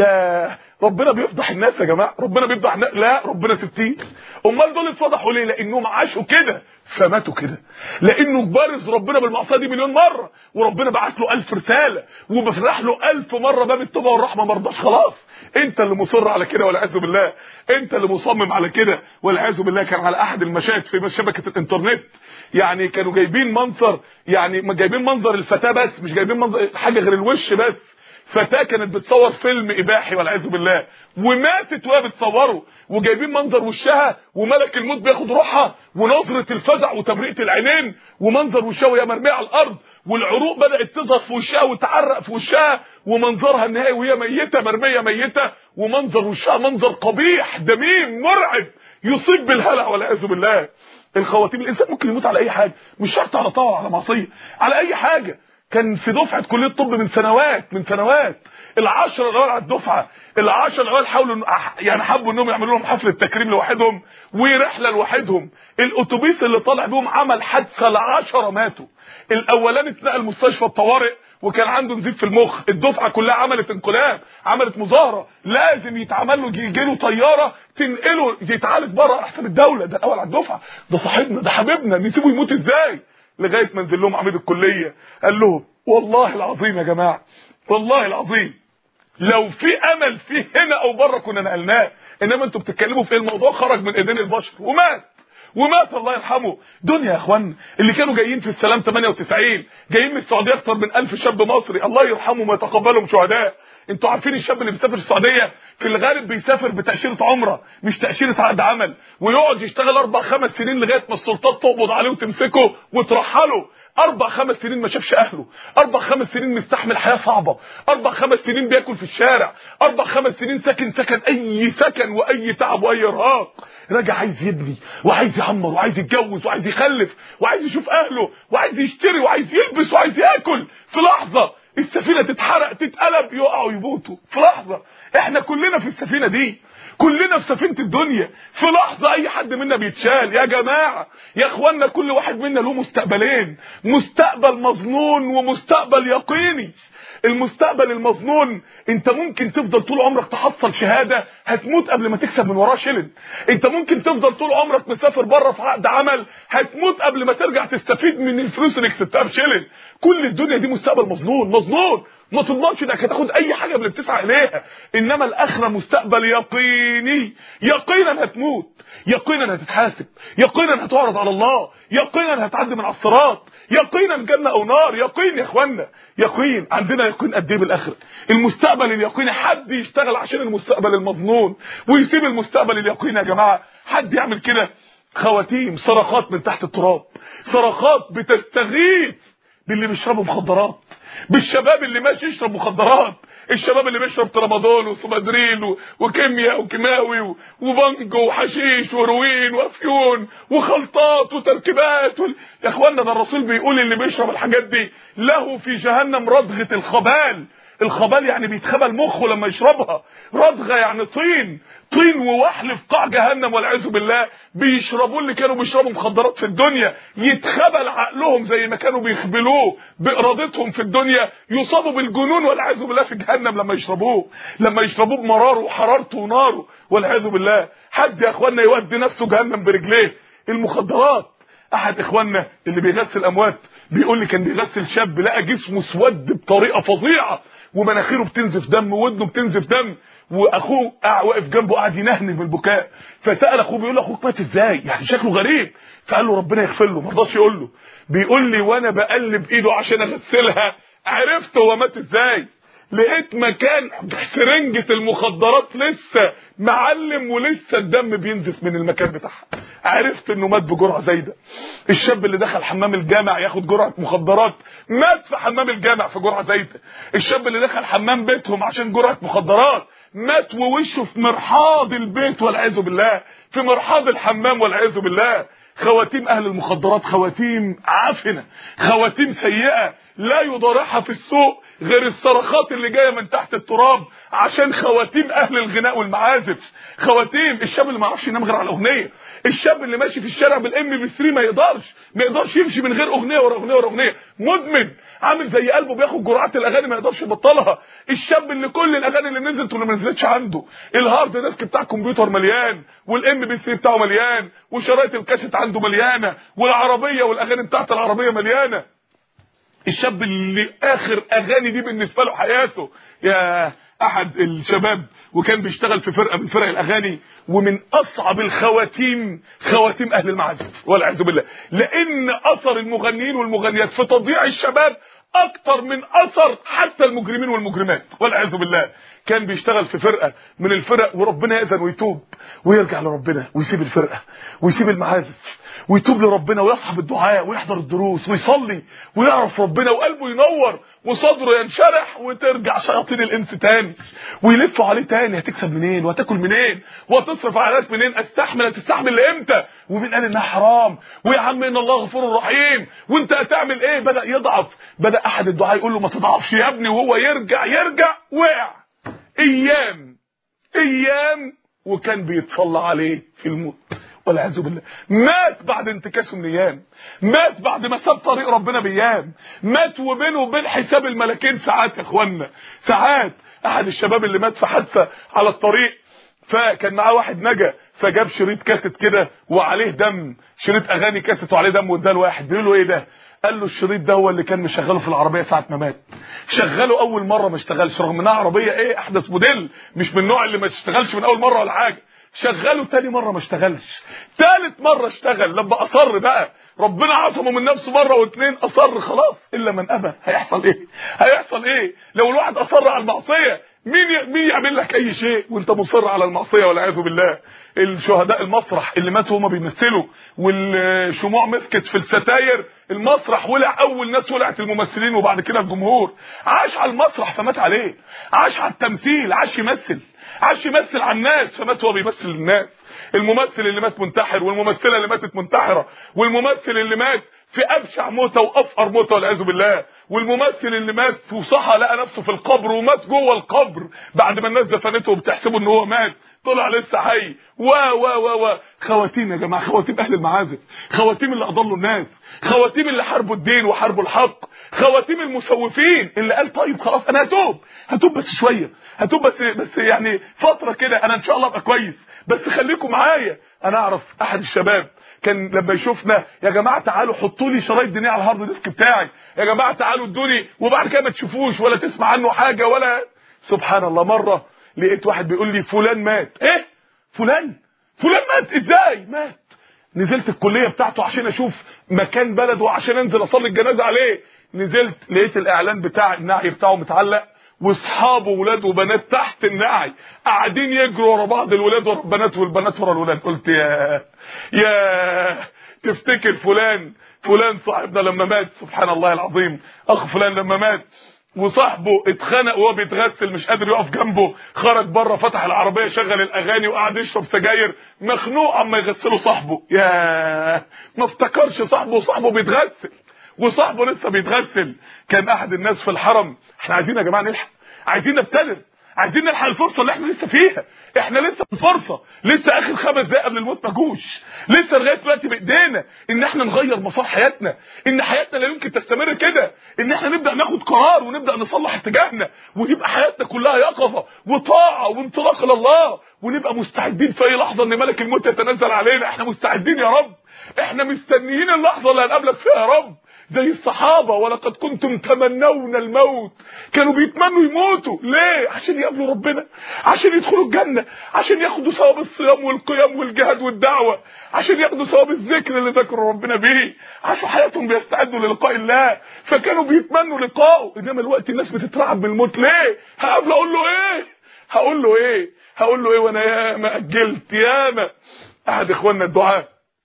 يا ربنا بيفضح الناس يا جماعه ربنا بيفضح الناس لا ربنا ستين امال دول اتفضحوا ليه لانهم عاشوا كده فماتوا كده لانه بارز ربنا بالمعصيه دي مليون مره وربنا بعت له ألف رساله وبفتح له ألف مره باب التوبه والرحمه ما رضاش خلاص انت اللي مصر على كده والعياذ بالله انت اللي مصمم على كده والعياذ بالله كان على احد المشاهد في شبكه الانترنت يعني كانوا جايبين منظر يعني جايبين منظر الفتاه بس مش جايبين منظر حاجه غير الوش بس فتاه كانت بتصور فيلم اباحي والعياذ بالله وماتت وهي بتصوره وجايبين منظر وشها وملك الموت بياخد روحها ونظره الفزع وتبرئه العينين ومنظر وشها وهي مرميه على الارض والعروق بدات تظهر في وشها وتعرق في وشها ومنظرها النهائي وهي ميته مرميه ميته ومنظر وشها منظر قبيح دميم مرعب يصيب بالهلع والعياذ بالله الخواتيم الانسان ممكن يموت على اي حاجه مش شرط على طاعه على معصيه على اي حاجه كان في دفعه كليه الطب من سنوات من سنوات العشرة الاوائل على الدفعه العشرة الاوائل حاولوا يعني حبوا انهم يعملوا لهم حفله تكريم لوحدهم ورحله لوحدهم الاتوبيس اللي طالع بيهم عمل حادثه العشرة ماتوا الاولاني اتنقل مستشفى الطوارئ وكان عنده نزيف في المخ الدفعه كلها عملت انقلاب عملت مظاهره لازم يتعمل له يجي له طياره تنقله يتعالج بره احسن الدوله ده الاول على الدفعه ده صاحبنا ده حبيبنا نسيبه يموت ازاي لغايه ما نزل لهم عميد الكليه قال لهم والله العظيم يا جماعه والله العظيم لو في امل فيه هنا او بره كنا نقلناه انما انتوا بتتكلموا في الموضوع خرج من ايدين البشر ومات ومات الله يرحمه دنيا يا اخوان اللي كانوا جايين في السلام 98 جايين من السعوديه اكتر من 1000 شاب مصري الله يرحمهم ويتقبلهم شهداء انتوا عارفين الشاب اللي بيسافر السعوديه في الغالب بيسافر بتاشيره عمره مش تاشيره عقد عمل ويقعد يشتغل اربع خمس سنين لغايه ما السلطات تقبض عليه وتمسكه وترحله اربع خمس سنين ما شافش اهله اربع خمس سنين مستحمل حياه صعبه اربع خمس سنين بياكل في الشارع اربع خمس سنين ساكن سكن اي سكن واي تعب واي ارهاق راجع عايز يبني وعايز يعمر وعايز يتجوز وعايز يخلف وعايز يشوف اهله وعايز يشتري وعايز يلبس وعايز ياكل في لحظه السفينه تتحرق تتقلب يقعوا يموتوا في لحظه احنا كلنا في السفينه دي كلنا في سفينه الدنيا في لحظه اي حد منا بيتشال يا جماعه يا اخوانا كل واحد منا له مستقبلين مستقبل مظنون ومستقبل يقيني المستقبل المظنون انت ممكن تفضل طول عمرك تحصل شهاده هتموت قبل ما تكسب من وراه شلن انت ممكن تفضل طول عمرك مسافر بره في عقد عمل هتموت قبل ما ترجع تستفيد من الفلوس اللي كسبتها بشلن كل الدنيا دي مستقبل مظنون مظنون ما تضمنش انك هتاخد اي حاجه من اللي بتسعى اليها انما الاخره مستقبل يقيني يقينا هتموت يقينا هتتحاسب يقينا هتعرض على الله يقينا هتعدي من على الصراط يقينا جنه او نار يقين يا اخوانا يقين عندنا يقين قد ايه بالاخره المستقبل اليقيني حد يشتغل عشان المستقبل المظنون ويسيب المستقبل اليقيني يا جماعه حد يعمل كده خواتيم صرخات من تحت التراب صرخات بتستغيث باللي بيشربوا مخدرات بالشباب اللي ماشي يشرب مخدرات الشباب اللي بيشرب ترامادول وسومادرين و- وكيمياء وكيماوي و- وبنجو وحشيش وروين وافيون وخلطات وتركيبات وال... يا اخوانا ده الرسول بيقول اللي بيشرب الحاجات دي له في جهنم ردغه الخبال الخبال يعني بيتخبل مخه لما يشربها ردغه يعني طين طين ووحل في قاع جهنم والعياذ بالله بيشربوا اللي كانوا بيشربوا مخدرات في الدنيا يتخبل عقلهم زي ما كانوا بيخبلوه بارادتهم في الدنيا يصابوا بالجنون والعياذ بالله في جهنم لما يشربوه لما يشربوه بمراره وحرارته وناره والعياذ بالله حد يا اخوانا يودي نفسه جهنم برجليه المخدرات احد اخواننا اللي بيغسل اموات بيقول لي كان بيغسل شاب لقى جسمه اسود بطريقه فظيعه ومناخيره بتنزف دم وودنه بتنزف دم واخوه قاعد واقف جنبه قاعد ينهني من البكاء فسال اخوه بيقول له اخوك مات ازاي يعني شكله غريب فقال له ربنا يغفر له ما رضاش يقول له بيقول لي وانا بقلب ايده عشان اغسلها عرفت هو مات ازاي لقيت مكان سرنجة المخدرات لسه معلم ولسه الدم بينزف من المكان بتاعها عرفت انه مات بجرعه زايده الشاب اللي دخل حمام الجامع ياخد جرعه مخدرات مات في حمام الجامع في جرعه زايده الشاب اللي دخل حمام بيتهم عشان جرعه مخدرات مات ووشه في مرحاض البيت والعياذ بالله في مرحاض الحمام والعياذ بالله خواتيم اهل المخدرات خواتيم عافنه خواتيم سيئه لا يضارعها في السوق غير الصرخات اللي جايه من تحت التراب عشان خواتيم اهل الغناء والمعازف خواتيم الشاب اللي ما يعرفش ينام غير على الاغنيه الشاب اللي ماشي في الشارع بالام بي 3 ما يقدرش ما يقدرش يمشي من غير اغنيه ورا اغنيه ورا اغنيه مدمن عامل زي قلبه بياخد جرعات الاغاني ما يقدرش يبطلها الشاب اللي كل الاغاني اللي نزلت واللي ما نزلتش عنده الهارد ديسك بتاع الكمبيوتر مليان والام بي 3 بتاعه مليان وشرايط الكاسيت عنده مليانه والعربيه والاغاني بتاعت العربيه مليانه الشاب اللي اخر اغاني دي بالنسبه له حياته يا احد الشباب وكان بيشتغل في فرقه من فرق الاغاني ومن اصعب الخواتيم خواتيم اهل المعازف والعياذ بالله لان اثر المغنيين والمغنيات في تضييع الشباب اكتر من اثر حتى المجرمين والمجرمات والعياذ بالله كان بيشتغل في فرقه من الفرق وربنا ياذن ويتوب ويرجع لربنا ويسيب الفرقه ويسيب المعازف ويتوب لربنا ويصحب الدعاء ويحضر الدروس ويصلي ويعرف ربنا وقلبه ينور وصدره ينشرح وترجع شياطين الانس تاني ويلفوا عليه تاني هتكسب منين وهتاكل منين وهتصرف عليك منين استحمل هتستحمل لامتى ومين قال انها حرام ويا عم ان الله غفور رحيم وانت هتعمل ايه بدا يضعف بدا احد الدعاء يقول له ما تضعفش يا ابني وهو يرجع يرجع وقع ايام ايام وكان بيتصلى عليه في الموت والعياذ بالله مات بعد انتكاسه من ايام مات بعد ما ساب طريق ربنا بايام مات وبينه وبين حساب الملكين ساعات يا اخوانا ساعات احد الشباب اللي مات في حادثه على الطريق فكان معاه واحد نجا فجاب شريط كاسيت كده وعليه دم شريط اغاني كاسيت وعليه دم واداه لواحد بيقول له ايه ده قال له الشريط ده هو اللي كان مشغله في العربيه ساعه ما مات شغله اول مره ما اشتغلش رغم انها عربيه ايه احدث موديل مش من النوع اللي ما تشتغلش من اول مره ولا حاجه شغله تاني مره ما اشتغلش تالت مره اشتغل لما اصر بقى ربنا عصمه من نفسه مره واتنين اصر خلاص الا من ابى هيحصل ايه هيحصل ايه لو الواحد اصر على المعصيه مين ي... مين يعمل لك اي شيء وانت مصر على المعصيه والعياذ بالله الشهداء المسرح اللي ماتوا هما بيمثلوا والشموع مسكت في الستاير المسرح ولع اول ناس ولعت الممثلين وبعد كده الجمهور عاش على المسرح فمات عليه عاش على التمثيل عاش يمثل عاش يمثل على الناس فمات وهو بيمثل الناس الممثل اللي مات منتحر والممثله اللي ماتت منتحره والممثل اللي مات في ابشع موته وافقر موته والعياذ بالله والممثل اللي مات وصحى لقى نفسه في القبر ومات جوه القبر بعد ما الناس دفنته وبتحسبه ان هو مات طلع لسه حي و و و و خواتيم يا جماعه خواتيم اهل المعازف خواتيم اللي اضلوا الناس خواتيم اللي حاربوا الدين وحاربوا الحق خواتيم المسوفين اللي قال طيب خلاص انا هتوب هتوب بس شويه هتوب بس بس يعني فتره كده انا ان شاء الله ابقى كويس بس خليكم معايا انا اعرف احد الشباب كان لما يشوفنا يا جماعه تعالوا حطوا لي شرايط دينيه على الهارد ديسك بتاعي يا جماعه تعالوا ادوني وبعد كده ما تشوفوش ولا تسمع عنه حاجه ولا سبحان الله مره لقيت واحد بيقول لي فلان مات ايه فلان فلان مات ازاي مات نزلت الكليه بتاعته عشان اشوف مكان بلده عشان انزل اصلي الجنازه عليه نزلت لقيت الاعلان بتاع النعي بتاعه متعلق واصحابه ولاد وبنات تحت النعي قاعدين يجروا ورا بعض الولاد ورا البنات والبنات ورا الولاد قلت يا يا تفتكر فلان فلان صاحبنا لما مات سبحان الله العظيم اخ فلان لما مات وصاحبه اتخنق وهو بيتغسل مش قادر يقف جنبه خرج بره فتح العربيه شغل الاغاني وقعد يشرب سجاير مخنوق اما يغسله صاحبه يا ما افتكرش صاحبه وصاحبه بيتغسل وصاحبه لسه بيتغسل كان احد الناس في الحرم احنا عايزين يا جماعه نلحق عايزين نبتدر عايزين نلحق الفرصه اللي احنا لسه فيها احنا لسه في الفرصه لسه اخر خمس دقايق قبل الموت ما جوش لسه لغايه دلوقتي بايدينا ان احنا نغير مسار حياتنا ان حياتنا لا يمكن تستمر كده ان احنا نبدا ناخد قرار ونبدا نصلح اتجاهنا ويبقى حياتنا كلها يقظه وطاعه وانطلاق لله ونبقى مستعدين في اي لحظه ان ملك الموت يتنزل علينا احنا مستعدين يا رب احنا مستنيين اللحظه اللي هنقابلك فيها يا رب زي الصحابة ولقد كنتم تمنون الموت كانوا بيتمنوا يموتوا ليه عشان يقابلوا ربنا عشان يدخلوا الجنة عشان ياخدوا ثواب الصيام والقيام والجهاد والدعوة عشان ياخدوا ثواب الذكر اللي ذكروا ربنا بيه عاشوا حياتهم بيستعدوا للقاء الله فكانوا بيتمنوا لقائه انما الوقت الناس بتترعب من الموت ليه هقابله اقول له ايه هقول له ايه هقول له ايه وانا ياما اجلت ياما احد اخواننا الدعاه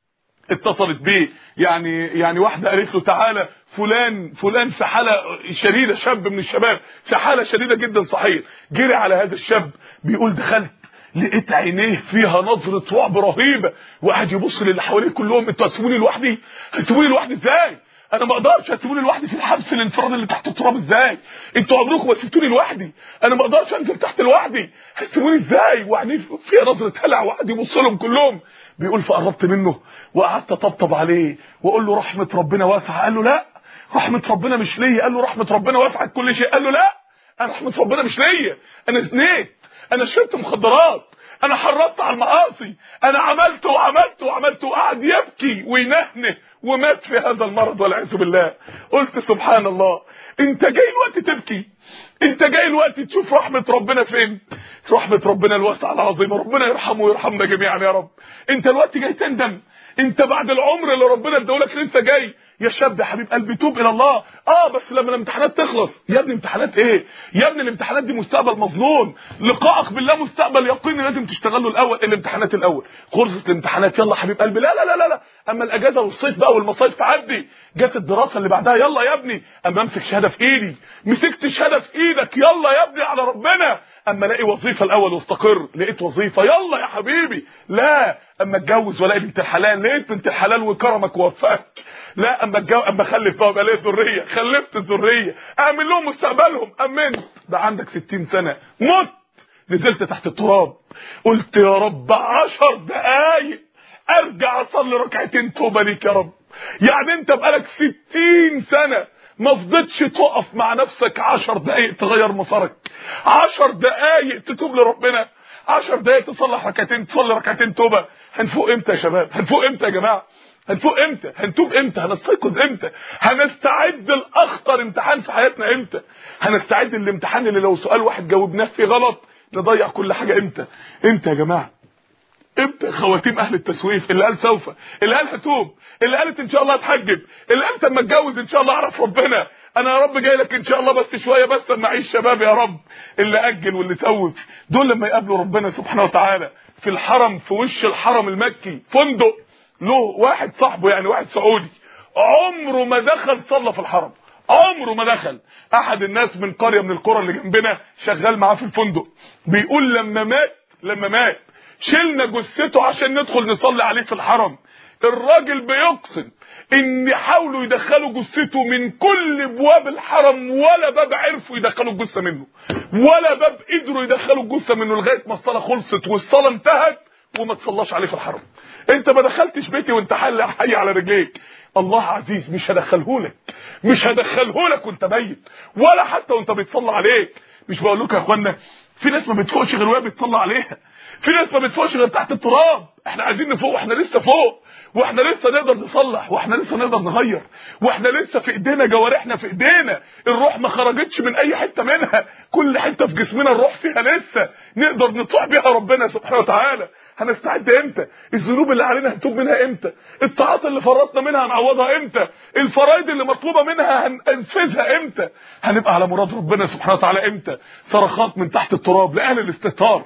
اتصلت بيه يعني يعني واحده قالت له تعالى فلان فلان في حاله شديده شاب من الشباب في حاله شديده جدا صحيح جري على هذا الشاب بيقول دخلت لقيت عينيه فيها نظره رعب رهيبه وقعد يبص للي حواليه كلهم انتوا هتسيبوني لوحدي هتسيبوني لوحدي ازاي انا ما اقدرش هتسيبوني لوحدي في الحبس الانفرادي اللي تحت التراب ازاي انتوا عمركم ما سبتوني لوحدي انا ما اقدرش انزل تحت لوحدي هتسيبوني ازاي وعينيه فيها نظره هلع وقعد يبص لهم كلهم بيقول فقربت منه وقعدت اطبطب عليه واقول له رحمه ربنا واسعه قال له لا رحمه ربنا مش ليا قال له رحمه ربنا واسعه كل شيء قال له لا انا رحمه ربنا مش ليا انا زنيت انا شربت مخدرات انا حرضت على المعاصي انا عملت وعملت وعملت وقعد يبكي وينهنه ومات في هذا المرض والعياذ بالله قلت سبحان الله انت جاي الوقت تبكي انت جاي الوقت تشوف رحمه ربنا فين رحمه ربنا الواسعه العظيمه ربنا يرحمه ويرحمنا جميعا يا رب انت الوقت جاي تندم انت بعد العمر اللي ربنا اداهولك لسه جاي يا شاب يا حبيب قلبي توب الى الله اه بس لما الامتحانات تخلص يا ابني امتحانات ايه يا ابني الامتحانات دي مستقبل مظنون لقائك بالله مستقبل يقيني لازم تشتغل له الاول الامتحانات الاول خلصت الامتحانات يلا حبيب قلبي لا لا لا لا, لا. اما الاجازه والصيف بقى والمصايف تعدي جت الدراسه اللي بعدها يلا يا ابني اما امسك شهاده في ايدي مسكت شهاده في ايدك يلا يا ابني على ربنا اما الاقي وظيفه الاول واستقر لقيت وظيفه يلا يا حبيبي لا اما اتجوز والاقي بنت الحلال لقيت بنت الحلال وكرمك ووفقك لا اما اتجوز اما اخلف بقى يبقى ليا ذريه خلفت الذريه اعمل لهم مستقبلهم امنت بقى عندك 60 سنه مت نزلت تحت التراب قلت يا رب عشر دقايق ارجع اصلي ركعتين توبه ليك يا رب يعني انت بقالك 60 سنه ما فضتش تقف مع نفسك عشر دقايق تغير مسارك عشر دقايق تتوب لربنا عشر دقايق تصلح ركعتين تصلي ركعتين توبه هنفوق امتى يا شباب هنفوق امتى يا جماعه هنفوق امتى هنتوب امتى هنستيقظ امتى هنستعد لاخطر امتحان في حياتنا امتى هنستعد للامتحان اللي لو سؤال واحد جاوبناه فيه غلط نضيع كل حاجه امتى امتى يا جماعه امتى خواتيم اهل التسويف اللي قال سوف اللي قال هتوب اللي قالت ان شاء الله هتحجب اللي قالت اما اتجوز ان شاء الله اعرف ربنا انا يا رب جاي لك ان شاء الله بس شويه بس اما اعيش شباب يا رب اللي اجل واللي سوف دول لما يقابلوا ربنا سبحانه وتعالى في الحرم في وش الحرم المكي فندق له واحد صاحبه يعني واحد سعودي عمره ما دخل صلى في الحرم عمره ما دخل احد الناس من قريه من القرى اللي جنبنا شغال معاه في الفندق بيقول لما مات لما مات شلنا جثته عشان ندخل نصلي عليه في الحرم الراجل بيقسم ان حاولوا يدخلوا جثته من كل ابواب الحرم ولا باب عرفوا يدخلوا الجثه منه ولا باب قدروا يدخلوا الجثه منه لغايه ما الصلاه خلصت والصلاه انتهت وما تصلاش عليه في الحرم انت ما دخلتش بيتي وانت حل حي على رجليك الله عزيز مش هدخلهولك مش هدخلهولك وانت ميت ولا حتى وانت بيتصلى عليك مش بقول لكم يا اخوانا في ناس ما بتفوقش غير وهي بيتصلى عليها في ناس ما بتفوقش غير تحت التراب احنا عايزين نفوق واحنا لسه فوق واحنا لسه نقدر نصلح واحنا لسه نقدر نغير واحنا لسه في ايدينا جوارحنا في ايدينا الروح ما خرجتش من اي حته منها كل حته في جسمنا الروح فيها لسه نقدر نطيع بيها ربنا سبحانه وتعالى هنستعد امتى الذنوب اللي علينا هنتوب منها امتى الطاعات اللي فرطنا منها هنعوضها امتى الفرائض اللي مطلوبه منها هننفذها امتى هنبقى على مراد ربنا سبحانه وتعالى امتى صرخات من تحت التراب لاهل الاستهتار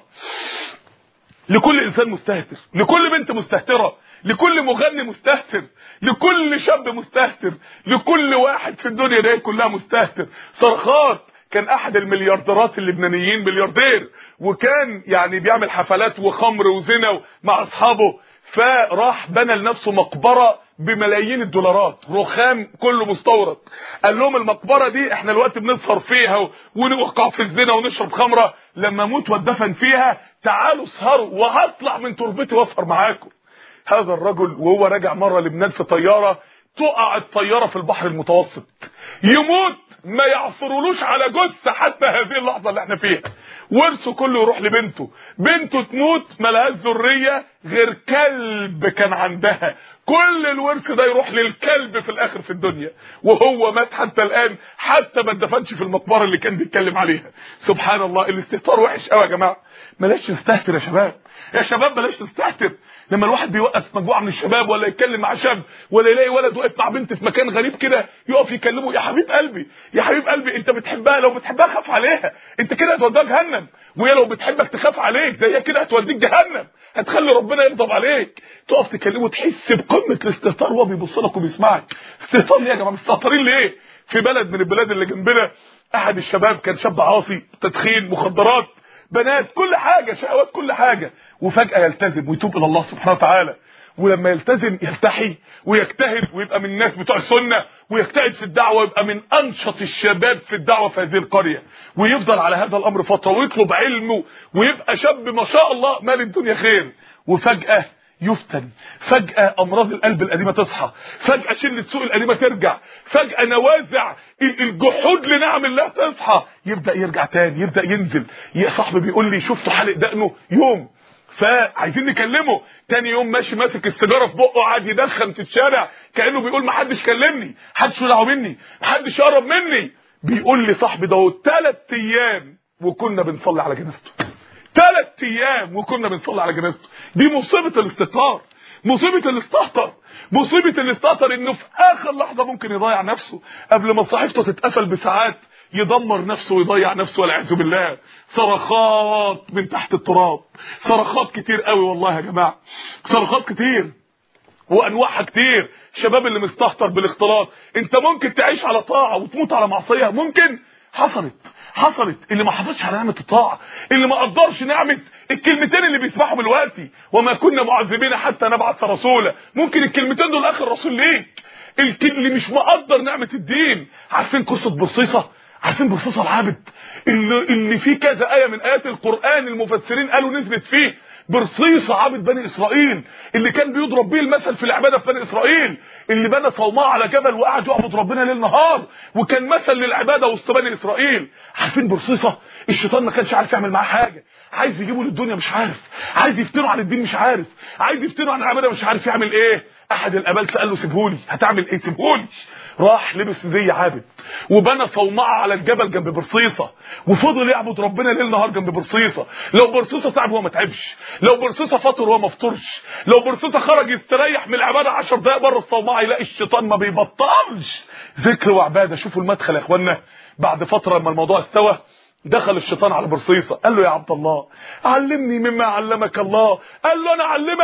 لكل انسان مستهتر لكل بنت مستهتره لكل مغني مستهتر لكل شاب مستهتر لكل واحد في الدنيا دي كلها مستهتر صرخات كان احد المليارديرات اللبنانيين ملياردير وكان يعني بيعمل حفلات وخمر وزنا مع اصحابه فراح بنى لنفسه مقبره بملايين الدولارات رخام كله مستورد قال لهم المقبره دي احنا الوقت بنسهر فيها ونوقع في الزنا ونشرب خمره لما اموت واتدفن فيها تعالوا اسهروا وهطلع من تربتي واسهر معاكم هذا الرجل وهو راجع مره لبنان في طياره تقع الطياره في البحر المتوسط يموت ما يعثرولوش على جثه حتى هذه اللحظه اللي احنا فيها ورثه كله يروح لبنته بنته تموت ملهاش ذريه غير كلب كان عندها كل الورث ده يروح للكلب في الاخر في الدنيا وهو مات حتى الان حتى ما اتدفنش في المقبره اللي كان بيتكلم عليها سبحان الله الاستهتار وحش قوي يا جماعه بلاش نستهتر يا شباب يا شباب بلاش نستهتر لما الواحد بيوقف مجموعه من الشباب ولا يتكلم مع شاب ولا يلاقي ولد واقف مع بنت في مكان غريب كده يقف يكلمه يا حبيب قلبي يا حبيب قلبي انت بتحبها لو بتحبها خاف عليها انت كده هتوديها جهنم وهي لو بتحبك تخاف عليك ده هي كده هتوديك جهنم هتخلي ربنا يغضب عليك تقف تكلمه تحس بقمه الاستهتار وهو بيبص لك وبيسمعك استهتار ليه يا جماعه مستهترين ليه في بلد من البلاد اللي جنبنا احد الشباب كان شاب عاصي تدخين مخدرات بنات كل حاجه شهوات كل حاجه وفجاه يلتزم ويتوب الى الله سبحانه وتعالى ولما يلتزم يلتحي ويجتهد ويبقى من الناس بتوع السنه ويجتهد في الدعوه ويبقى من انشط الشباب في الدعوه في هذه القريه ويفضل على هذا الامر فتره ويطلب علمه ويبقى شاب ما شاء الله مال الدنيا خير وفجاه يفتن فجأة أمراض القلب القديمة تصحى فجأة شلة سوء القديمة ترجع فجأة نوازع الجحود لنعم الله تصحى يبدأ يرجع تاني يبدأ ينزل يا صاحبي بيقول لي شفته حالق دقنه يوم فعايزين نكلمه تاني يوم ماشي ماسك السيجاره في بقه قاعد يدخن في الشارع كانه بيقول ما حدش كلمني محدش يدعو مني محدش يقرب مني بيقول لي صاحبي ده ثلاث ايام وكنا بنصلي على جنازته ثلاث ايام وكنا بنصلي على جنازته دي مصيبه الاستهتار مصيبه الاستهتر مصيبه الاستهتر انه في اخر لحظه ممكن يضيع نفسه قبل ما صحيفته تتقفل بساعات يدمر نفسه ويضيع نفسه والعياذ بالله صرخات من تحت التراب صرخات كتير قوي والله يا جماعه صرخات كتير وانواعها كتير الشباب اللي مستهتر بالاختلاط انت ممكن تعيش على طاعه وتموت على معصيه ممكن حصلت حصلت اللي ما حافظش على نعمه الطاعه اللي ما قدرش نعمه الكلمتين اللي بيسمعهم دلوقتي وما كنا معذبين حتى نبعث رسولا ممكن الكلمتين دول اخر رسول ليك اللي مش مقدر نعمه الدين عارفين قصه برصيصه عارفين برصيصه العابد اللي, اللي فيه كذا ايه من ايات القران المفسرين قالوا نزلت فيه برصيصه عابد بني اسرائيل اللي كان بيضرب بيه المثل في العباده في بني اسرائيل اللي بنى صومعه على جبل وقعد يعبد ربنا ليل نهار وكان مثل للعباده وسط بني اسرائيل عارفين برصيصه الشيطان ما كانش عارف يعمل معاه حاجه عايز يجيبه للدنيا مش عارف عايز يفتنه عن الدين مش عارف عايز يفتنه عن العباده مش عارف يعمل ايه احد الابالسه قال له سيبهولي هتعمل ايه سيبهولي راح لبس زي عابد وبنى صومعه على الجبل جنب برصيصه وفضل يعبد ربنا ليل نهار جنب برصيصه لو برصيصه تعب هو ما تعبش لو برصيصه فطر هو ما فطرش لو برصيصه خرج يستريح من العباده 10 دقائق بره الصومعه يلاقي الشيطان ما بيبطلش ذكر وعباده شوفوا المدخل يا اخوانا بعد فتره لما الموضوع استوى دخل الشيطان على برصيصه قال له يا عبد الله علمني مما علمك الله قال له انا اعلمك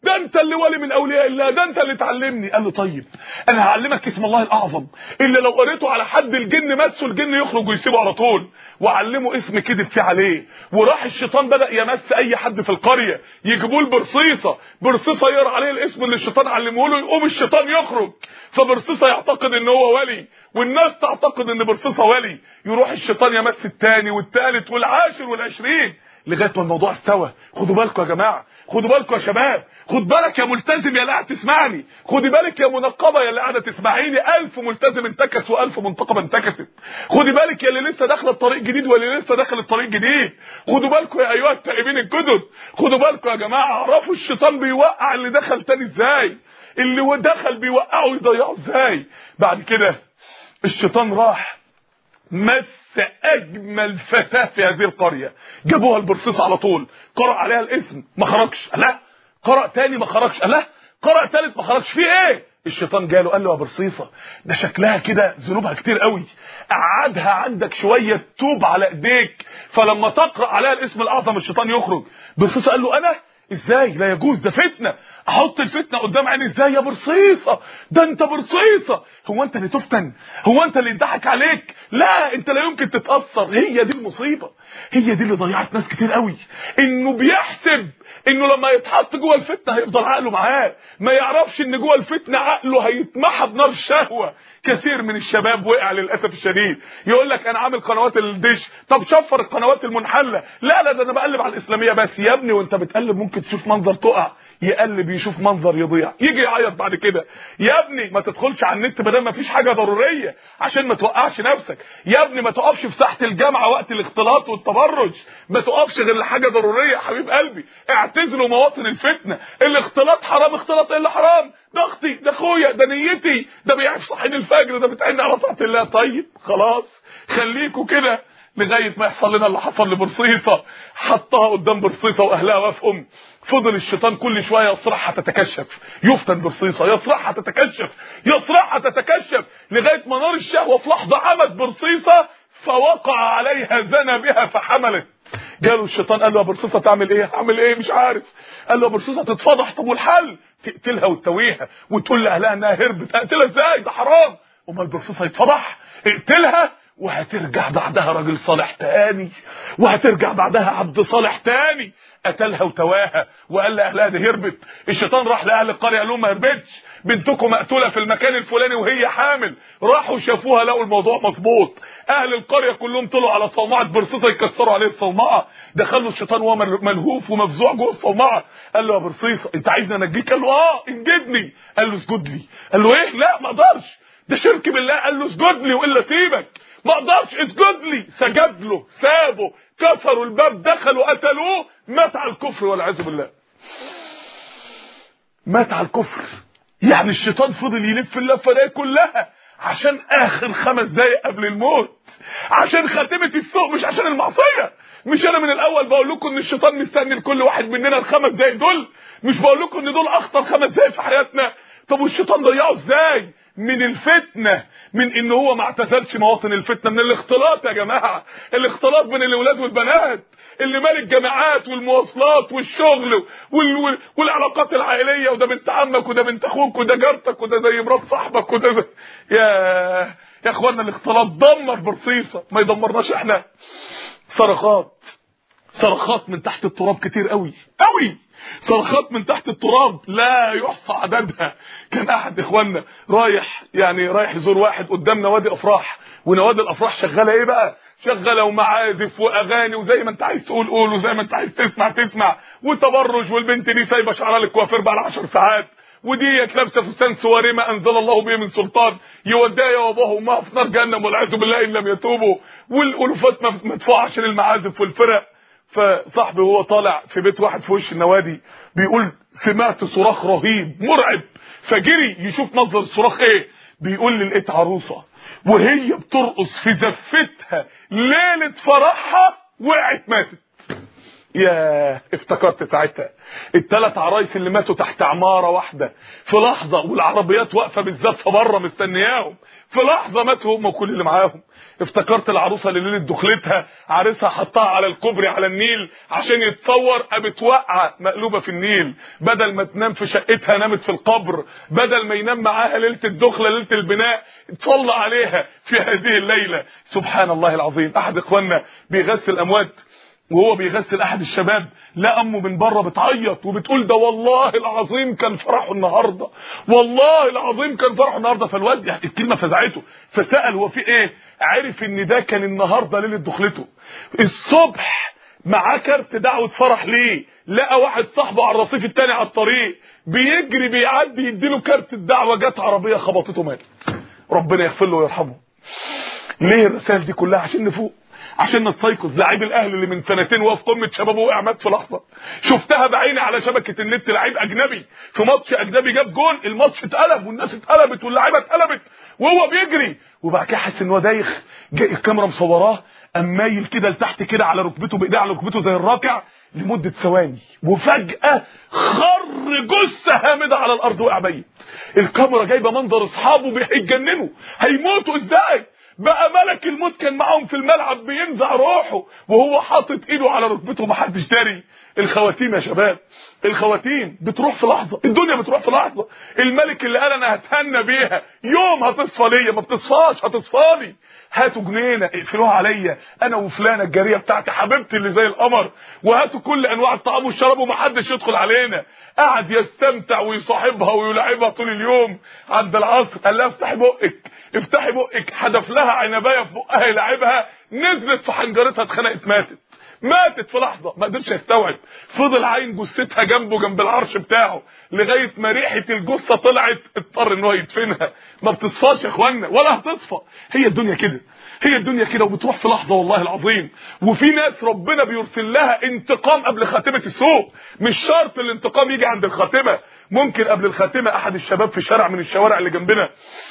ده انت اللي ولي من اولياء الله ده انت اللي تعلمني قال له طيب انا هعلمك اسم الله الاعظم اللي لو قريته على حد الجن مسه الجن يخرج ويسيبه على طول وعلمه اسم كذب فيه عليه وراح الشيطان بدا يمس اي حد في القريه يجيبوا له برصيصه برصيصه يقرا عليه الاسم اللي الشيطان علمه له يقوم الشيطان يخرج فبرصيصه يعتقد ان هو ولي والناس تعتقد ان برصيصه ولي يروح الشيطان يمس الثاني والثالث والعاشر والعشرين لغايه ما الموضوع استوى خدوا بالكم يا جماعه خدوا بالكم يا شباب خد بالك يا ملتزم يا اللي قاعد تسمعني خدي بالك يا منقبه يا اللي قاعده تسمعيني ألف ملتزم انتكس وألف منتقبه انتكست خدي بالك يا اللي لسه داخله الطريق جديد واللي لسه داخل الطريق جديد خدوا بالكم يا ايها التائبين الجدد خدوا بالكم يا جماعه اعرفوا الشيطان بيوقع اللي دخل تاني ازاي اللي دخل بيوقعه يضيعه ازاي بعد كده الشيطان راح مس اجمل فتاه في هذه القريه جابوها البرصيص على طول قرأ عليها الاسم ما خرجش لا قرأ تاني ما خرجش لا قرأ تالت ما خرجش في ايه الشيطان جاله قال له يا برصيصه ده شكلها كده ذنوبها كتير قوي قعدها عندك شويه توب على ايديك فلما تقرا عليها الاسم الاعظم الشيطان يخرج برصيصه قال له انا ازاي لا يجوز ده فتنه احط الفتنه قدام عيني ازاي يا برصيصه ده انت برصيصه هو انت اللي تفتن هو انت اللي يضحك عليك لا انت لا يمكن تتاثر هي دي المصيبه هي دي اللي ضيعت ناس كتير قوي انه بيحسب انه لما يتحط جوه الفتنه هيفضل عقله معاه ما يعرفش ان جوه الفتنه عقله هيتمحى بنار الشهوه كثير من الشباب وقع للاسف الشديد يقول لك انا عامل قنوات الدش طب شفر القنوات المنحله لا لا ده انا بقلب على الاسلاميه بس يا ابني وانت بتقلب ممكن تشوف منظر تقع يقلب يشوف منظر يضيع يجي يعيط بعد كده يا ابني ما تدخلش على النت ما دام ما فيش حاجه ضروريه عشان ما توقعش نفسك يا ابني ما تقفش في ساحه الجامعه وقت الاختلاط والتبرج ما تقفش غير لحاجه ضروريه يا حبيب قلبي اعتزلوا مواطن الفتنه الاختلاط حرام اختلاط ايه اللي حرام ده اختي ده اخويا ده نيتي ده بيعرف صحين الفجر ده بتعين على طاعه الله طيب خلاص خليكوا كده لغايه ما يحصل لنا اللي حصل لبرصيصه حطها قدام برصيصه واهلها وافهم فضل الشيطان كل شويه يصرعها تتكشف يفتن برصيصه يصرعها تتكشف يصرعها تتكشف لغايه ما نار الشهوه في لحظه عمت برصيصه فوقع عليها زنى بها فحملت جاله الشيطان قال له يا برصيصه تعمل ايه هعمل ايه مش عارف قال له يا برصيصه تتفضح طب والحل تقتلها وتتويها وتقول لاهلها انها هربت اقتلها ازاي ده حرام امال برصيصه يتفضح اقتلها وهترجع بعدها راجل صالح تاني وهترجع بعدها عبد صالح تاني قتلها وتواها وقال لاهلها دي هربت الشيطان راح لاهل القريه قال لهم ما هربتش بنتكم مقتوله في المكان الفلاني وهي حامل راحوا شافوها لقوا الموضوع مظبوط اهل القريه كلهم طلعوا على صومعه برصيصه يكسروا عليه الصومعه دخلوا الشيطان وهو ملهوف ومفزوع جوه الصومعه قال له يا برصيصه انت عايزني انجيك قال له اه انجدني قال له اسجد لي قال له ايه لا ما اقدرش ده شرك بالله قال له اسجد لي والا سيبك ما اقدرش اسجد لي سجد له سابه كسروا الباب دخلوا قتلوه مات على الكفر والعياذ بالله مات على الكفر يعني الشيطان فضل يلف اللفه دي كلها عشان اخر خمس دقايق قبل الموت عشان خاتمه السوق مش عشان المعصيه مش انا من الاول بقول لكم ان الشيطان مستني لكل واحد مننا الخمس دقايق دول مش بقول لكم ان دول اخطر خمس دقايق في حياتنا طب والشيطان ضيعه ازاي من الفتنة من ان هو ما اعتزلش مواطن الفتنة من الاختلاط يا جماعة الاختلاط بين الاولاد والبنات اللي مال الجامعات والمواصلات والشغل وال... وال... والعلاقات العائلية وده بنت عمك وده بنت اخوك وده جارتك وده زي مرات صاحبك وده زي... يا يا اخوانا الاختلاط دمر برصيصة ما يدمرناش احنا صرخات صرخات من تحت التراب كتير قوي قوي صرخات من تحت التراب لا يحصى عددها كان احد اخواننا رايح يعني رايح يزور واحد قدام نوادي افراح ونوادي الافراح شغاله ايه بقى شغاله ومعازف واغاني وزي ما انت عايز تقول قول وزي ما انت عايز تسمع تسمع وتبرج والبنت دي سايبه شعرها للكوافير بقى 10 ساعات وديت لابسه فستان سواري ما انزل الله به من سلطان يوديها يا وابوها وامها في نار جهنم والعياذ بالله ان لم يتوبوا والالوفات مدفوعه عشان المعازف والفرق فصاحبي وهو طالع في بيت واحد في وش النوادي بيقول سمعت صراخ رهيب مرعب فجري يشوف منظر الصراخ ايه بيقول لي لقيت عروسه وهي بترقص في زفتها ليله فرحها وقعت ماتت يا افتكرت ساعتها الثلاث عرايس اللي ماتوا تحت عماره واحده في لحظه والعربيات واقفه بالزفه بره مستنياهم في لحظه ماتوا هم وكل اللي معاهم افتكرت العروسه اللي ليله دخلتها عريسها حطها على الكوبري على النيل عشان يتصور قامت واقعه مقلوبه في النيل بدل ما تنام في شقتها نامت في القبر بدل ما ينام معاها ليله الدخله ليله البناء اتصلى عليها في هذه الليله سبحان الله العظيم احد اخواننا بيغسل اموات وهو بيغسل احد الشباب لا امه من بره بتعيط وبتقول ده والله العظيم كان فرحه النهارده والله العظيم كان فرحه النهارده فالواد يعني الكلمه فزعته فسال هو في ايه عرف ان ده كان النهارده ليله دخلته الصبح معاه كارت دعوه فرح ليه لقى واحد صاحبه على الرصيف التاني على الطريق بيجري بيعدي يديله كارت الدعوه جت عربيه خبطته مات ربنا يغفر له ويرحمه ليه الرسائل دي كلها عشان نفوق عشان نستيقظ لعيب الاهلي اللي من سنتين وقف قمه شبابه وقع مات في لحظه شفتها بعيني على شبكه النت لعيب اجنبي في ماتش اجنبي جاب جون الماتش اتقلب والناس اتقلبت واللعيبه اتقلبت وهو بيجري وبعد كده حس ان هو دايخ جاي الكاميرا مصوراه قام مايل كده لتحت كده على ركبته بايديه على ركبته زي الراكع لمده ثواني وفجاه خر جثه هامده على الارض وقع ميت الكاميرا جايبه منظر اصحابه هيتجننوا هيموتوا ازاي بقى ملك الموت كان معاهم في الملعب بينزع روحه وهو حاطط ايده على ركبته محدش داري الخواتيم يا شباب الخواتيم بتروح في لحظه الدنيا بتروح في لحظه الملك اللي قال انا هتهنى بيها يوم هتصفى ليا ما بتصفاش هتصفالي هاتوا جنينه اقفلوها عليا انا وفلانه الجاريه بتاعتي حبيبتي اللي زي القمر وهاتوا كل انواع الطعام والشراب ومحدش يدخل علينا قعد يستمتع ويصاحبها ويلعبها طول اليوم عند العصر قال لها افتحي بقك افتحي بقك حدف لها عنبايه في بقها يلعبها نزلت في حنجرتها اتخنقت ماتت ماتت في لحظه ما قدرش يستوعب فضل عين جثتها جنبه جنب العرش بتاعه لغايه ما ريحه الجثه طلعت اضطر ان هو يدفنها ما بتصفاش يا اخوانا ولا هتصفى هي الدنيا كده هي الدنيا كده وبتروح في لحظه والله العظيم وفي ناس ربنا بيرسل لها انتقام قبل خاتمه السوق مش شرط الانتقام يجي عند الخاتمه ممكن قبل الخاتمه احد الشباب في شارع من الشوارع اللي جنبنا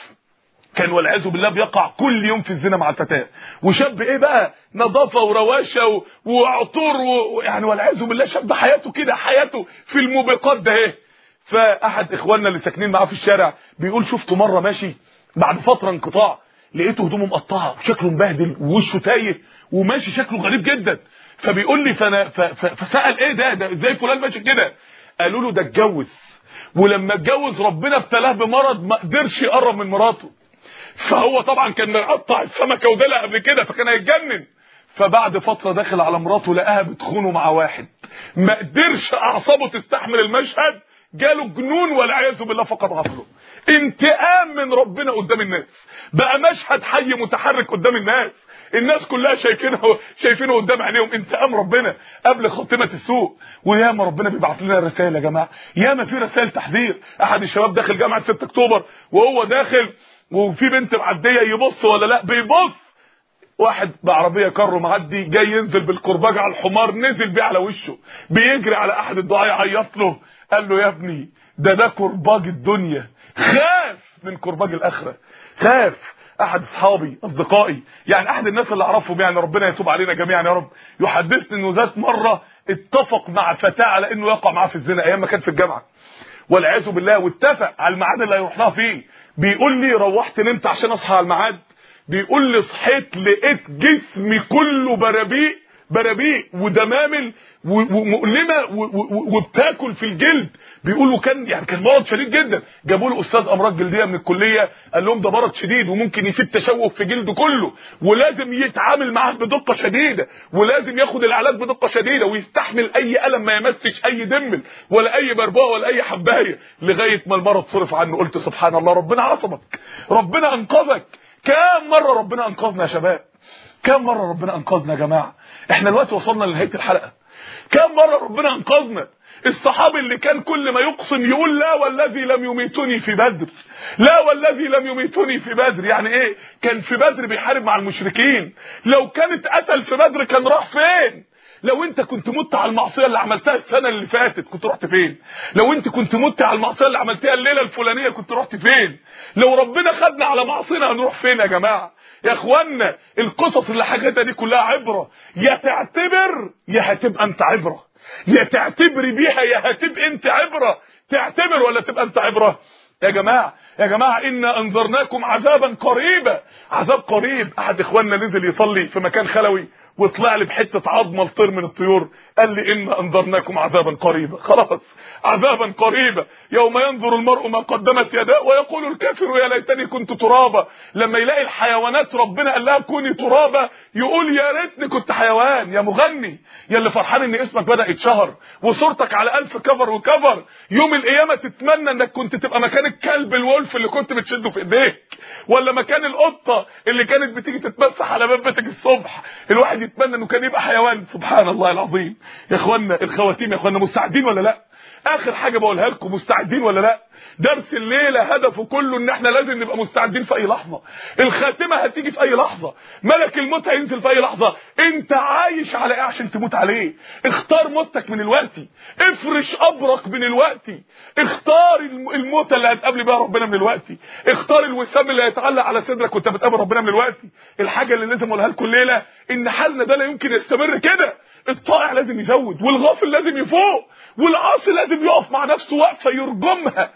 كان والعياذ بالله بيقع كل يوم في الزنا مع الفتاه وشاب ايه بقى نظافه ورواشه و... وعطور ويعني و... والعياذ بالله شاب حياته كده حياته في الموبقات ده ايه فاحد اخواننا اللي ساكنين معاه في الشارع بيقول شفته مره ماشي بعد فتره انقطاع لقيته هدومه مقطعه وشكله مبهدل ووشه تايه وماشي شكله غريب جدا فبيقول لي فانا ف... ف... فسال ايه ده ده ازاي فلان ماشي كده قالوا له ده اتجوز ولما اتجوز ربنا ابتلاه بمرض ما قدرش يقرب من مراته فهو طبعا كان مقطع السمكه ودلها قبل كده فكان هيتجنن فبعد فتره داخل على مراته لقاها بتخونه مع واحد ما قدرش اعصابه تستحمل المشهد جاله جنون والعياذ بالله فقد عقله انتقام من ربنا قدام الناس بقى مشهد حي متحرك قدام الناس الناس كلها شايفينه شايفينه قدام عينيهم انتقام ربنا قبل خاتمه السوء وياما ربنا بيبعت لنا رسائل يا جماعه ياما في رسائل تحذير احد الشباب داخل جامعه 6 اكتوبر وهو داخل وفي بنت معديه يبص ولا لا بيبص واحد بعربيه كارو معدي جاي ينزل بالكرباج على الحمار نزل بيه على وشه بيجري على احد الدعاء يعيط له قال له يا ابني ده ده كرباج الدنيا خاف من كرباج الاخره خاف احد اصحابي اصدقائي يعني احد الناس اللي اعرفهم يعني ربنا يتوب علينا جميعا يا رب يحدثني انه ذات مره اتفق مع فتاه على انه يقع معاه في الزنا ايام ما كان في الجامعه والعياذ بالله واتفق على الميعاد اللي هيروح لها فيه بيقول لي روحت نمت عشان اصحى على الميعاد بيقول لي صحيت لقيت جسمي كله برابيق برابيق ودمامل ومؤلمه وبتاكل في الجلد بيقولوا كان يعني كان مرض شديد جدا جابوا له استاذ امراض جلديه من الكليه قال لهم ده مرض شديد وممكن يسيب تشوه في جلده كله ولازم يتعامل معاه بدقه شديده ولازم ياخد العلاج بدقه شديده ويستحمل اي الم ما يمسش اي دمل ولا اي بربوه ولا اي حبايه لغايه ما المرض صرف عنه قلت سبحان الله ربنا عصمك ربنا انقذك كام مره ربنا انقذنا يا شباب كم مرة ربنا انقذنا يا جماعة احنا دلوقتي وصلنا لنهاية الحلقة كم مرة ربنا انقذنا الصحابي اللي كان كل ما يقسم يقول لا والذي لم يميتني في بدر لا والذي لم يميتني في بدر يعني ايه كان في بدر بيحارب مع المشركين لو كانت قتل في بدر كان راح فين لو انت كنت مت على المعصيه اللي عملتها السنه اللي فاتت كنت رحت فين لو انت كنت مت على المعصيه اللي عملتها الليله الفلانيه كنت رحت فين لو ربنا خدنا على معصينا هنروح فين يا جماعه يا اخوانا القصص اللي حكيتها دي كلها عبره يا تعتبر يا هتبقى انت عبره يا تعتبري بيها يا هتبقى انت عبره تعتبر ولا تبقى انت عبره يا جماعه يا جماعه انا انذرناكم عذابا قريبا عذاب قريب احد اخواننا نزل يصلي في مكان خلوي وطلع لي بحته عظمه لطير من الطيور قال لي ان انذرناكم عذابا قريبا خلاص عذابا قريبا يوم ينظر المرء ما قدمت يداه ويقول الكافر يا ليتني كنت ترابا لما يلاقي الحيوانات ربنا قال لها كوني ترابا يقول يا ريتني كنت حيوان يا مغني يا اللي فرحان ان اسمك بدا يتشهر وصورتك على ألف كفر وكفر يوم القيامه تتمنى انك كنت تبقى مكان الكلب الولف اللي كنت بتشده في ايديك ولا مكان القطه اللي كانت بتيجي تتمسح على باب بيتك الصبح الواحد يتمنى انه كان يبقى حيوان سبحان الله العظيم يا اخوانا الخواتيم يا اخوانا مستعدين ولا لا اخر حاجه بقولها لكم مستعدين ولا لا درس الليله هدفه كله ان احنا لازم نبقى مستعدين في اي لحظه الخاتمه هتيجي في اي لحظه ملك الموت هينزل في اي لحظه انت عايش على ايه عشان تموت عليه اختار موتك من الوقت افرش قبرك من الوقت اختار الموت اللي هتقابل بيها ربنا من الوقت اختار الوسام اللي هيتعلق على صدرك وانت بتقابل ربنا من الوقت الحاجه اللي لازم اقولها لكم الليله ان حالنا ده لا يمكن يستمر كده الطائع لازم يزود والغافل لازم يفوق والعاصي لازم يقف مع نفسه وقفه يرجمها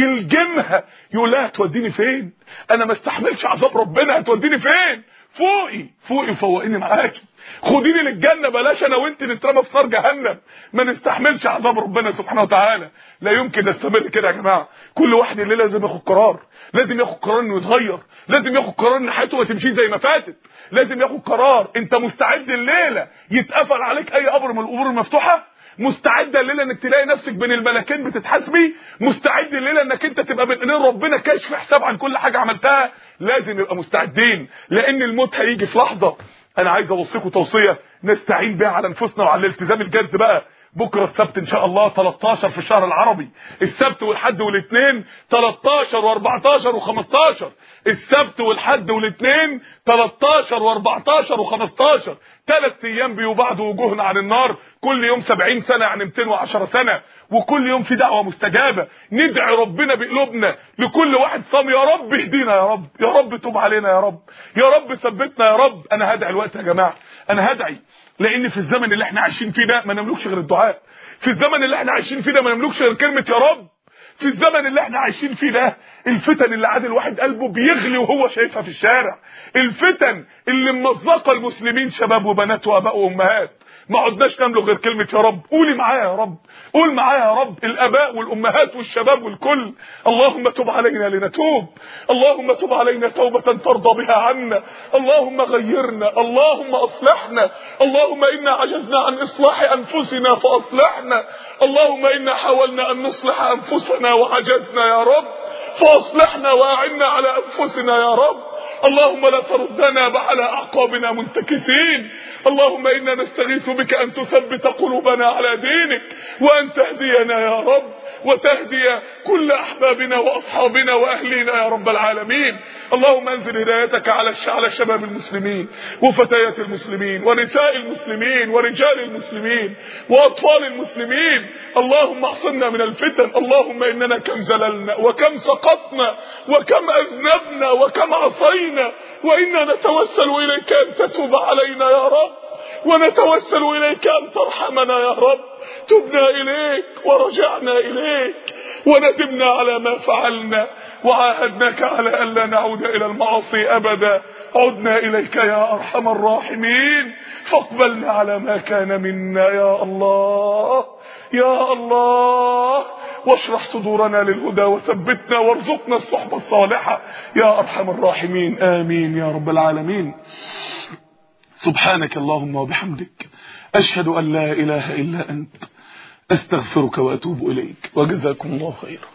يلجمها يقول لها هتوديني فين انا ما استحملش عذاب ربنا هتوديني فين فوقي فوقي فوقيني معاكي خديني للجنه بلاش انا وانت نترمى في نار جهنم ما نستحملش عذاب ربنا سبحانه وتعالى لا يمكن نستمر كده يا جماعه كل واحد الليله لازم ياخد قرار لازم ياخد قرار انه يتغير لازم ياخد قرار ان حياته ما تمشيش زي ما فاتت لازم ياخد قرار انت مستعد الليله يتقفل عليك اي قبر من القبور المفتوحه مستعده الليله انك تلاقي نفسك بين الملكين بتتحاسبي مستعد الليله انك انت تبقى بين ايدين ربنا كاشف حساب عن كل حاجه عملتها لازم نبقى مستعدين لان الموت هيجي في لحظه انا عايز اوصيكم توصيه نستعين بيها على انفسنا وعلى الالتزام الجد بقى بكره السبت ان شاء الله 13 في الشهر العربي السبت والحد والاثنين 13 و14 و15 السبت والحد والاثنين 13 و14 و15 ثلاث ايام بيبعدوا وجوهنا عن النار كل يوم 70 سنه يعني 210 سنه وكل يوم في دعوه مستجابه ندعي ربنا بقلوبنا لكل واحد صام يا رب اهدينا يا رب يا رب تب علينا يا رب يا رب ثبتنا يا رب انا هدعي الوقت يا جماعه انا هدعي لان في الزمن اللي احنا عايشين فيه ده ما نملكش غير الدعاء في الزمن اللي احنا عايشين فيه ده ما نملكش غير كلمه يا رب في الزمن اللي احنا عايشين فيه ده الفتن اللي عاد الواحد قلبه بيغلي وهو شايفها في الشارع الفتن اللي ممزقه المسلمين شباب وبنات واباء وامهات ما عدناش نملك غير كلمه يا رب قولي معايا يا رب قول معايا يا رب الاباء والامهات والشباب والكل اللهم تب علينا لنتوب اللهم تب علينا توبه ترضى بها عنا اللهم غيرنا اللهم اصلحنا اللهم انا عجزنا عن اصلاح انفسنا فاصلحنا اللهم انا حاولنا ان نصلح انفسنا وعجزنا يا رب فاصلحنا واعنا على انفسنا يا رب اللهم لا تردنا على اعقابنا منتكسين اللهم انا نستغيث بك ان تثبت قلوبنا على دينك وان تهدينا يا رب وتهدي كل احبابنا واصحابنا واهلينا يا رب العالمين اللهم انزل هدايتك على على شباب المسلمين وفتيات المسلمين ونساء المسلمين ورجال المسلمين واطفال المسلمين اللهم احصنا من الفتن اللهم اننا كم زللنا وكم سقطنا وكم اذنبنا وكم عصينا وانا نتوسل اليك ان تتوب علينا يا رب ونتوسل اليك ان ترحمنا يا رب تبنا اليك ورجعنا اليك وندمنا على ما فعلنا وعاهدناك على الا نعود الى المعاصي ابدا عدنا اليك يا ارحم الراحمين فاقبلنا على ما كان منا يا الله يا الله واشرح صدورنا للهدى وثبتنا وارزقنا الصحبة الصالحة يا أرحم الراحمين آمين يا رب العالمين سبحانك اللهم وبحمدك أشهد أن لا إله إلا أنت أستغفرك وأتوب إليك وجزاكم الله خيرا